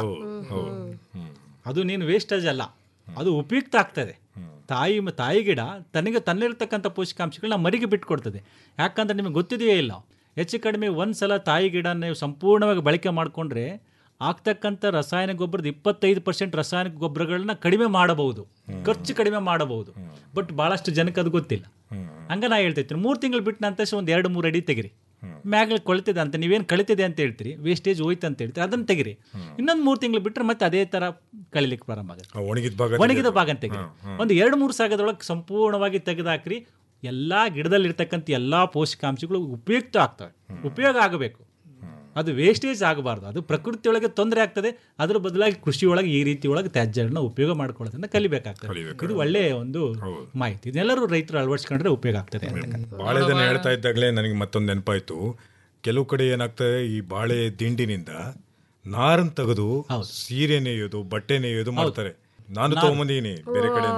ಅದು ನೀನು ವೇಸ್ಟೇಜ್ ಅಲ್ಲ ಅದು ಉಪಯುಕ್ತ ಆಗ್ತದೆ ತಾಯಿ ತಾಯಿ ಗಿಡ ತನಗೆ ತನ್ನಲ್ಲಿರ್ತಕ್ಕಂಥ ಪೋಷಕಾಂಶಗಳನ್ನ ಮರಿಗೆ ಬಿಟ್ಟು ಕೊಡ್ತದೆ ಯಾಕಂದ್ರೆ ನಿಮಗೆ ಗೊತ್ತಿದೆಯೇ ಇಲ್ಲ ಹೆಚ್ಚು ಕಡಿಮೆ ಒಂದು ಸಲ ತಾಯಿ ಗಿಡ ನೀವು ಸಂಪೂರ್ಣವಾಗಿ ಬಳಕೆ ಮಾಡಿಕೊಂಡ್ರೆ ಆಗ್ತಕ್ಕಂಥ ರಾಸಾಯನಿಕ ಗೊಬ್ಬರದ ಇಪ್ಪತ್ತೈದು ಪರ್ಸೆಂಟ್ ರಾಸಾಯನಿಕ ಗೊಬ್ಬರಗಳನ್ನ ಕಡಿಮೆ ಮಾಡಬಹುದು ಖರ್ಚು ಕಡಿಮೆ ಮಾಡಬಹುದು ಬಟ್ ಭಾಳಷ್ಟು ಜನಕ್ಕೆ ಅದು ಗೊತ್ತಿಲ್ಲ ಹಂಗ ನಾ ಹೇಳ್ತೈತೀನಿ ಮೂರು ತಿಂಗಳು ಬಿಟ್ಟು ನಂತರ ಒಂದು ಎರಡು ಮೂರು ಅಡಿ ತೆಗಿರಿ ಮ್ಯಾಗ ಕೊಳ್ತಿದೆ ಅಂತ ನೀವೇನು ಕಳಿತಿದೆ ಅಂತ ಹೇಳ್ತೀರಿ ವೇಸ್ಟೇಜ್ ಹೋಯ್ತು ಅಂತ ಹೇಳ್ತೀರಿ ಅದನ್ನ ತೆಗಿರಿ ಇನ್ನೊಂದು ಮೂರು ತಿಂಗಳು ಬಿಟ್ಟರೆ ಮತ್ತೆ ಅದೇ ಥರ ಕಳಿಲಿಕ್ಕೆ ಪ್ರಾರಂಭ ಆಗುತ್ತೆ
ಒಣಗಿದ ಭಾಗ
ಒಣಗಿದ ಭಾಗ ತೆಗಿರಿ ಒಂದು ಎರಡು ಮೂರು ಸಾಗದೊಳಗೆ ಸಂಪೂರ್ಣವಾಗಿ ತೆಗೆದಾಕ್ರಿ ಎಲ್ಲಾ ಗಿಡದಲ್ಲಿರ್ತಕ್ಕಂಥ ಎಲ್ಲಾ ಪೋಷಕಾಂಶಗಳು ಉಪಯುಕ್ತ ಆಗ್ತವೆ ಉಪಯೋಗ ಆಗಬೇಕು ಅದು ವೇಸ್ಟೇಜ್ ಆಗಬಾರ್ದು ಅದು ಪ್ರಕೃತಿಯೊಳಗೆ ತೊಂದರೆ ಆಗ್ತದೆ ಅದ್ರ ಬದಲಾಗಿ ಕೃಷಿಯೊಳಗೆ ಈ ರೀತಿ ಒಳಗೆ ತ್ಯಾಜ್ಯಗಳನ್ನ ಉಪಯೋಗ ಮಾಡ್ಕೊಳ್ಳೋದನ್ನ ಕಲಿಬೇಕಾಗ್ತದೆ ಇದು ಒಳ್ಳೆಯ ಒಂದು ಮಾಹಿತಿ ಇದನ್ನೆಲ್ಲರೂ ರೈತರು ಅಳವಡಿಸ್ಕೊಂಡ್ರೆ ಉಪಯೋಗ ಆಗ್ತದೆ ಅಂತ
ಬಾಳೆ ದಿನ ಹೇಳ್ತಾ ಇದ್ದಾಗಲೇ ನನಗೆ ಮತ್ತೊಂದು ನೆನಪಾಯ್ತು ಕೆಲವು ಕಡೆ ಏನಾಗ್ತದೆ ಈ ಬಾಳೆ ದಿಂಡಿನಿಂದ ನಾರನ್ ತೆಗೆದು ಸೀರೆ ನೇಯೋದು ಬಟ್ಟೆ ನೇಯೋದು ಮಾಡ್ತಾರೆ ನಾನು ತಗೊಂಬಂದೀನಿ ಬೇರೆ ಕಡೆಯಿಂದ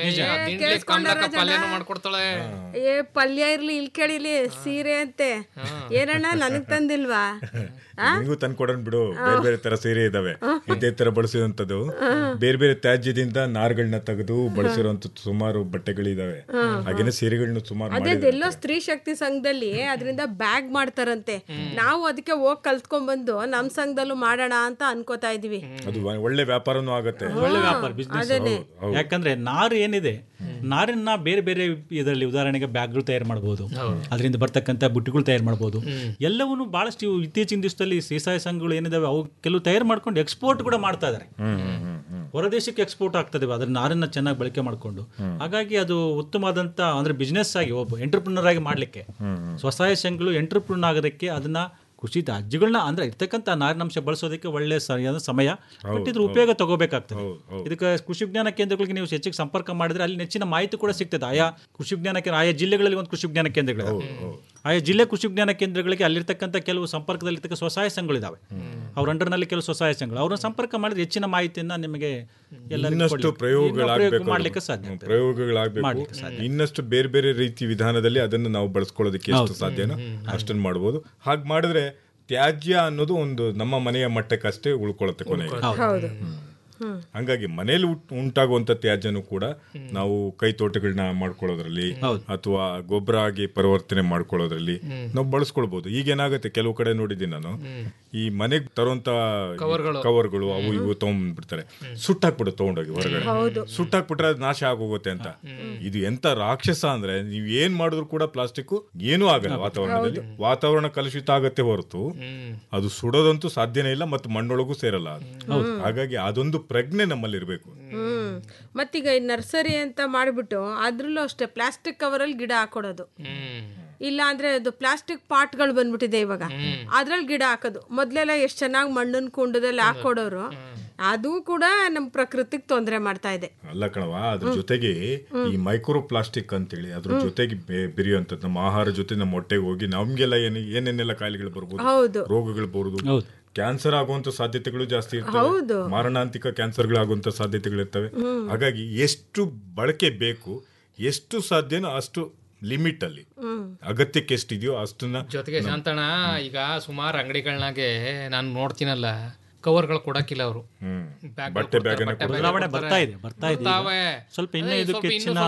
ಪಲ್ಯನೂ ಮಾಡ್ಕೊಡ್ತಾಳೆ
ಏ ಪಲ್ಯ ಇರ್ಲಿ ಇಲ್ಲಿ ಕೇಳಿಲಿ ಸೀರೆ ಅಂತೆ ಏನಣ್ಣ ನನಗ್ ತಂದಿಲ್ವಾ
ನಿಮಗೂ ತಂದ್ಕೊಡೋಣ ಬಿಡು ಬೇರೆ ಬೇರೆ ತರ ಸೀರೆ ಇದಾವೆ ಇದೇ ತರ ಬಳಸಿರುವಂತದ್ದು ಬೇರೆ ಬೇರೆ ತ್ಯಾಜ್ಯದಿಂದ ನಾರ್ಗಳನ್ನ ತೆಗೆದು ಬಳಸಿರುವಂತ ಸುಮಾರು ಬಟ್ಟೆಗಳಿದಾವೆ ಹಾಗೇನೆ ಸೀರೆಗಳನ್ನ ಸುಮಾರು
ಅದೇ
ಮಾಡಿದ್ದಾರೆ.
ಎಲ್ಲೋ ಸ್ತ್ರೀ ಶಕ್ತಿ ಸಂಘದಲ್ಲಿ ಅದರಿಂದ ಬ್ಯಾಗ್ ಮಾಡ್ತಾರಂತೆ ನಾವು ಅದಕ್ಕೆ ಹೋಗಿ ಕಲ್ತ್ಕೊಂಡ್ ಬಂದು ನಮ್ ಸಂಘದಲ್ಲೂ ಮಾಡೋಣ ಅಂತ ಅನ್ಕೋತಾ ಇದೀವಿ
ಅದು ವ- ಒಳ್ಳೆ ವ್ಯಾಪಾರನೂ ಆಗತ್ತೆ
ಒಳ್ಳೆ ವ್ಯಾಪಾರ ಬಿಸ್ನೆಸ್ ಯಾಕಂದ್ರೆ ನಾರು ಏನಿದೆ ನಾರನ್ನ ಬೇರೆ ಬೇರೆ ಇದರಲ್ಲಿ ಉದಾಹರಣೆಗೆ ಬ್ಯಾಗ್ಗಳು ತಯಾರು ಮಾಡಬಹುದು ಅದರಿಂದ ಬರ್ತಕ್ಕಂಥ ಬುಟ್ಟಿಗಳು ತಯಾರು ಮಾಡಬಹುದು ಎಲ್ಲವನ್ನೂ ಬಹಳಷ್ಟು ಇವು ಇತ್ತೀಚಿನ ದಿವಸದಲ್ಲಿ ಸ್ವಸಹಾಯ ಸಂಘಗಳು ಏನಿದಾವೆ ಅವು ಕೆಲವು ತಯಾರು ಮಾಡ್ಕೊಂಡು ಎಕ್ಸ್ಪೋರ್ಟ್ ಕೂಡ ಮಾಡ್ತಾ ಇದ್ದಾರೆ ಹೊರದೇಶಕ್ಕೆ ಎಕ್ಸ್ಪೋರ್ಟ್ ಆಗ್ತದೆ ಅದ್ರ ನಾರನ್ನ ಚೆನ್ನಾಗಿ ಬಳಕೆ ಮಾಡಿಕೊಂಡು ಹಾಗಾಗಿ ಅದು ಉತ್ತಮವಾದಂತ ಅಂದ್ರೆ ಬಿಸ್ನೆಸ್ ಆಗಿ ಒಬ್ಬ ಎಂಟರ್ಪ್ರಿನರ್ ಆಗಿ ಮಾಡ್ಲಿಕ್ಕೆ ಸ್ವಸಹಾಯ ಸಂಘಗಳು ಎಂಟರ್ಪ್ರಿನರ್ ಆಗೋದಕ್ಕೆ ಅದನ್ನ ಕೃಷಿ ತ್ಯಾಜ್ಯಗಳನ್ನ ಅಂದ್ರೆ ಇರ್ತಕ್ಕಂಥ ನಾರಿನಂಶ ಬಳಸೋದಕ್ಕೆ ಒಳ್ಳೆ ಸರಿಯಾದ ಸಮಯ ಬಟ್ ಇದ್ರ ಉಪಯೋಗ ತಗೋಬೇಕಾಗ್ತದೆ ಇದಕ್ಕೆ ಕೃಷಿ ವಿಜ್ಞಾನ ಕೇಂದ್ರಗಳಿಗೆ ನೀವು ಹೆಚ್ಚಿಗೆ ಸಂಪರ್ಕ ಮಾಡಿದ್ರೆ ಅಲ್ಲಿ ನೆಚ್ಚಿನ ಮಾಹಿತಿ ಕೂಡ ಸಿಗ್ತದೆ ಆಯಾ ಕೃಷಿ ವಿಜ್ಞಾನ ಕೇಂದ್ರ ಆಯಾ ಜಿಲ್ಲೆಗಳಲ್ಲಿ ಒಂದು ಕೃಷಿ ವಿಜ್ಞಾನ ಕೇಂದ್ರಗಳು ಆಯಾ ಜಿಲ್ಲೆ ಕೃಷಿ ವಿಜ್ಞಾನ ಕೇಂದ್ರಗಳಿಗೆ ಅಲ್ಲಿರ್ತಕ್ಕಂಥ ಕೆಲವು ಸಂಪರ್ಕದಲ್ಲಿರ್ತಕ್ಕ ಸ್ವಸಹಾಯ ಸಂಘಗಳಿದ್ದಾವೆ ಅವ್ರ ಅಂಡರ್ನಲ್ಲಿ ಕೆಲವು ಸ್ವಸಹಾಯ ಸಂಘಗಳು ಅವ್ರನ್ನ ಸಂಪರ್ಕ ಮಾಡಿದ್ರೆ ಹೆಚ್ಚಿನ ಮಾಹಿತಿಯನ್ನ ನಿಮಗೆ ಎಲ್ಲರಿಗೂ
ಇನ್ನಷ್ಟು
ಕೊಡ್ಲಿಕ್ಕೆ- ಇನ್ನೂ
ಪ್ರಯೋಗಗಳಾಗಬೇಕು
ಪ್ರಯೋಗ ಮಾಡ್ಲಿಕ್ಕೆ ಸಾಧ್ಯ ಆಗ್ತದೆ.
ಪ್ರಯೋಗಗಳಾಗಬೇಕು
ಮಾಡ್ಲಿಕ್ಕೆ ಸಾಧ್ಯ.
ಇನ್ನಷ್ಟು ಬೇರೆ ಬೇರೆ ರೀತಿ ವಿಧಾನದಲ್ಲಿ ಅದನ್ನು ನಾವು ಬಳಸ್ಕೊಳ್ಳೋದಕ್ಕೆ ಎಷ್ಟು
ಹೌದು.
ಸಾಧ್ಯನೋ ಅಷ್ಟನ್ನು ಮಾಡ್ಬೋದು ಹಾಗೆ ಮಾಡಿದ್ರೆ ತ್ಯಾಜ್ಯ ಅನ್ನೋದು ಒಂದು ನಮ್ಮ ಮನೆಯ ಮಟ್ಟಕ್ಕಷ್ಟೇ ಉಳ್ಕೊಳ್ಳುತ್ತೆ ಕೊನೆಗೆ
ಹೌದು
ಹಂಗಾಗಿ ಮನೇಲಿ ಉಟ್- ಉಂಟಾಗುವಂತ ತ್ಯಾಜ್ಯನೂ ಕೂಡ ನಾವು ಕೈ ತೋಟಗಳನ್ನ ಮಾಡ್ಕೊಳ್ಳೋದ್ರಲ್ಲಿ ಅಥವಾ ಗೊಬ್ಬರ ಆಗಿ ಪರಿವರ್ತನೆ ಮಾಡ್ಕೊಳ್ಳೋದ್ರಲ್ಲಿ ನಾವು ಬಳಸ್ಕೊಳ್ಬಹುದು ಈಗ ಏನಾಗುತ್ತೆ ಕೆಲವು ಕಡೆ ನೋಡಿದ್ದೀನಿ ನಾನು ಈ ಮನೆಗೆ ತರುವಂತ
ಕವರ್ಗಳು.
ಕವರ್ಗಳು ಅವು ಇವು ತಗೊಂಡ್ಬಿಡ್ತಾರೆ ಸುಟ್ಟಾಕ್ಬಿಡು ತಗೊಂಡೋಗಿ ಹೊರಗಡೆ
ಹೌದು.
ಸುಟ್ಟಾಕ್ಬಿಟ್ರೆ ಅದು ನಾಶ ಆಗೋಗುತ್ತೆ ಅಂತ ಇದು ಎಂತ ರಾಕ್ಷಸ ಅಂದ್ರೆ ನೀವ್ ಏನ್ ಮಾಡಿದ್ರು ಕೂಡ ಪ್ಲಾಸ್ಟಿಕ್ ಏನೂ ಆಗಲ್ಲ ವಾತಾವರಣದಲ್ಲಿ ವಾತಾವರಣ ಕಲುಷಿತ ಆಗತ್ತೆ ಹೊರತು ಅದು ಸುಡೋದಂತೂ ಸಾಧ್ಯನೇ ಇಲ್ಲ ಮತ್ತು ಮಣ್ಣೊಳಗೂ ಸೇರಲ್ಲ ಅದು. ಹಾಗಾಗಿ ಅದೊಂದು ಪ್ರಜ್ಞೆ ನಮ್ಮಲ್ಲಿ ಇರಬೇಕು
ಹ್ಮ್ ಮತ್ತೀಗ ಈ ನರ್ಸರಿ ಅಂತ ಮಾಡ್ಬಿಟ್ಟು ಅದ್ರಲ್ಲೂ ಅಷ್ಟೇ ಪ್ಲಾಸ್ಟಿಕ್ ಕವರಲ್ಲಿ ಗಿಡ ಹಾಕೊಡೋದು ಇಲ್ಲ ಅಂದ್ರೆ ಅದು ಪ್ಲಾಸ್ಟಿಕ್ ಪಾಟ್ಗಳು ಬಂದ್ಬಿಟ್ಟಿದೆ ಇವಾಗ ಅದ್ರಲ್ಲಿ ಗಿಡ ಹಾಕೋದು ಮೊದ್ಲೆಲ್ಲ ಎಷ್ಟ್ ಚೆನ್ನಾಗಿ ಮಣ್ಣನ್ ಕುಂಡದಲ್ಲಿ ಹಾಕೊಡೋರು ಅದು ಕೂಡ ನಮ್ ಪ್ರಕೃತಿಗೆ ತೊಂದರೆ ಮಾಡ್ತಾ ಇದೆ
ಅಲ್ಲ ಕಣವ ಅದ್ರ ಜೊತೆಗೆ ಈ ಮೈಕ್ರೋ ಪ್ಲಾಸ್ಟಿಕ್ ಅಂತೇಳಿ ಅದ್ರ ಜೊತೆಗೆ ಬೆ- ಬೆರೆಯುವಂಥದ್ದು ನಮ್ಮ ಆಹಾರ ಜೊತೆ ನಮ್ಮ ಹೊಟ್ಟೆಗೆ ಹೋಗಿ ನಮ್ಗೆಲ್ಲ ಏನ್ ಏನೇನೆಲ್ಲ ಕಾಯಿಲೆಗಳು ಬರ್ಬೋದು
ಹೌದು.
ರೋಗಗಳು ಬರುವುದು ಕ್ಯಾನ್ಸರ್ ಆಗುವಂತ ಸಾಧ್ಯತೆಗಳು ಜಾಸ್ತಿ ಇರ್ತವೆ
ಹೌದು.
ಮಾರಣಾಂತಿಕ ಕ್ಯಾನ್ಸರ್ಗಳು ಆಗುವಂತ ಸಾಧ್ಯತೆಗಳು ಇರ್ತವೆ ಹಾಗಾಗಿ ಎಷ್ಟು ಬಳಕೆ ಬೇಕು ಎಷ್ಟು ಸಾಧ್ಯನೋ ಅಷ್ಟು ಲಿಮಿಟ್ ಅಲ್ಲಿ ಅಗತ್ಯಕ್ಕೆ ಎಷ್ಟಿದೆಯೋ ಅಷ್ಟನ್ನ
ಜೊತೆಗೆ ಶಾಂತಣ್ಣ ಈಗ ಸುಮಾರು ಅಂಗಡಿಗಳನ್ನಾಗೆ ನಾನು ನೋಡ್ತೀನಲ್ಲ ಕವರ್ಗಳು ಕೊಡಕ್ಕಿಲ್ಲ ಅವರು
ಬಟ್ಟೆ ಬ್ಯಾಗ್
ಬದಲಾವಣೆ ಬರ್ತಾ ಇದೆ ಬರ್ತಾ ಇದೆ ಈಗ. ಸ್ವಲ್ಪ ಇನ್ನೂ ಇದಕ್ಕೆ ಹೆಚ್ಚಿನ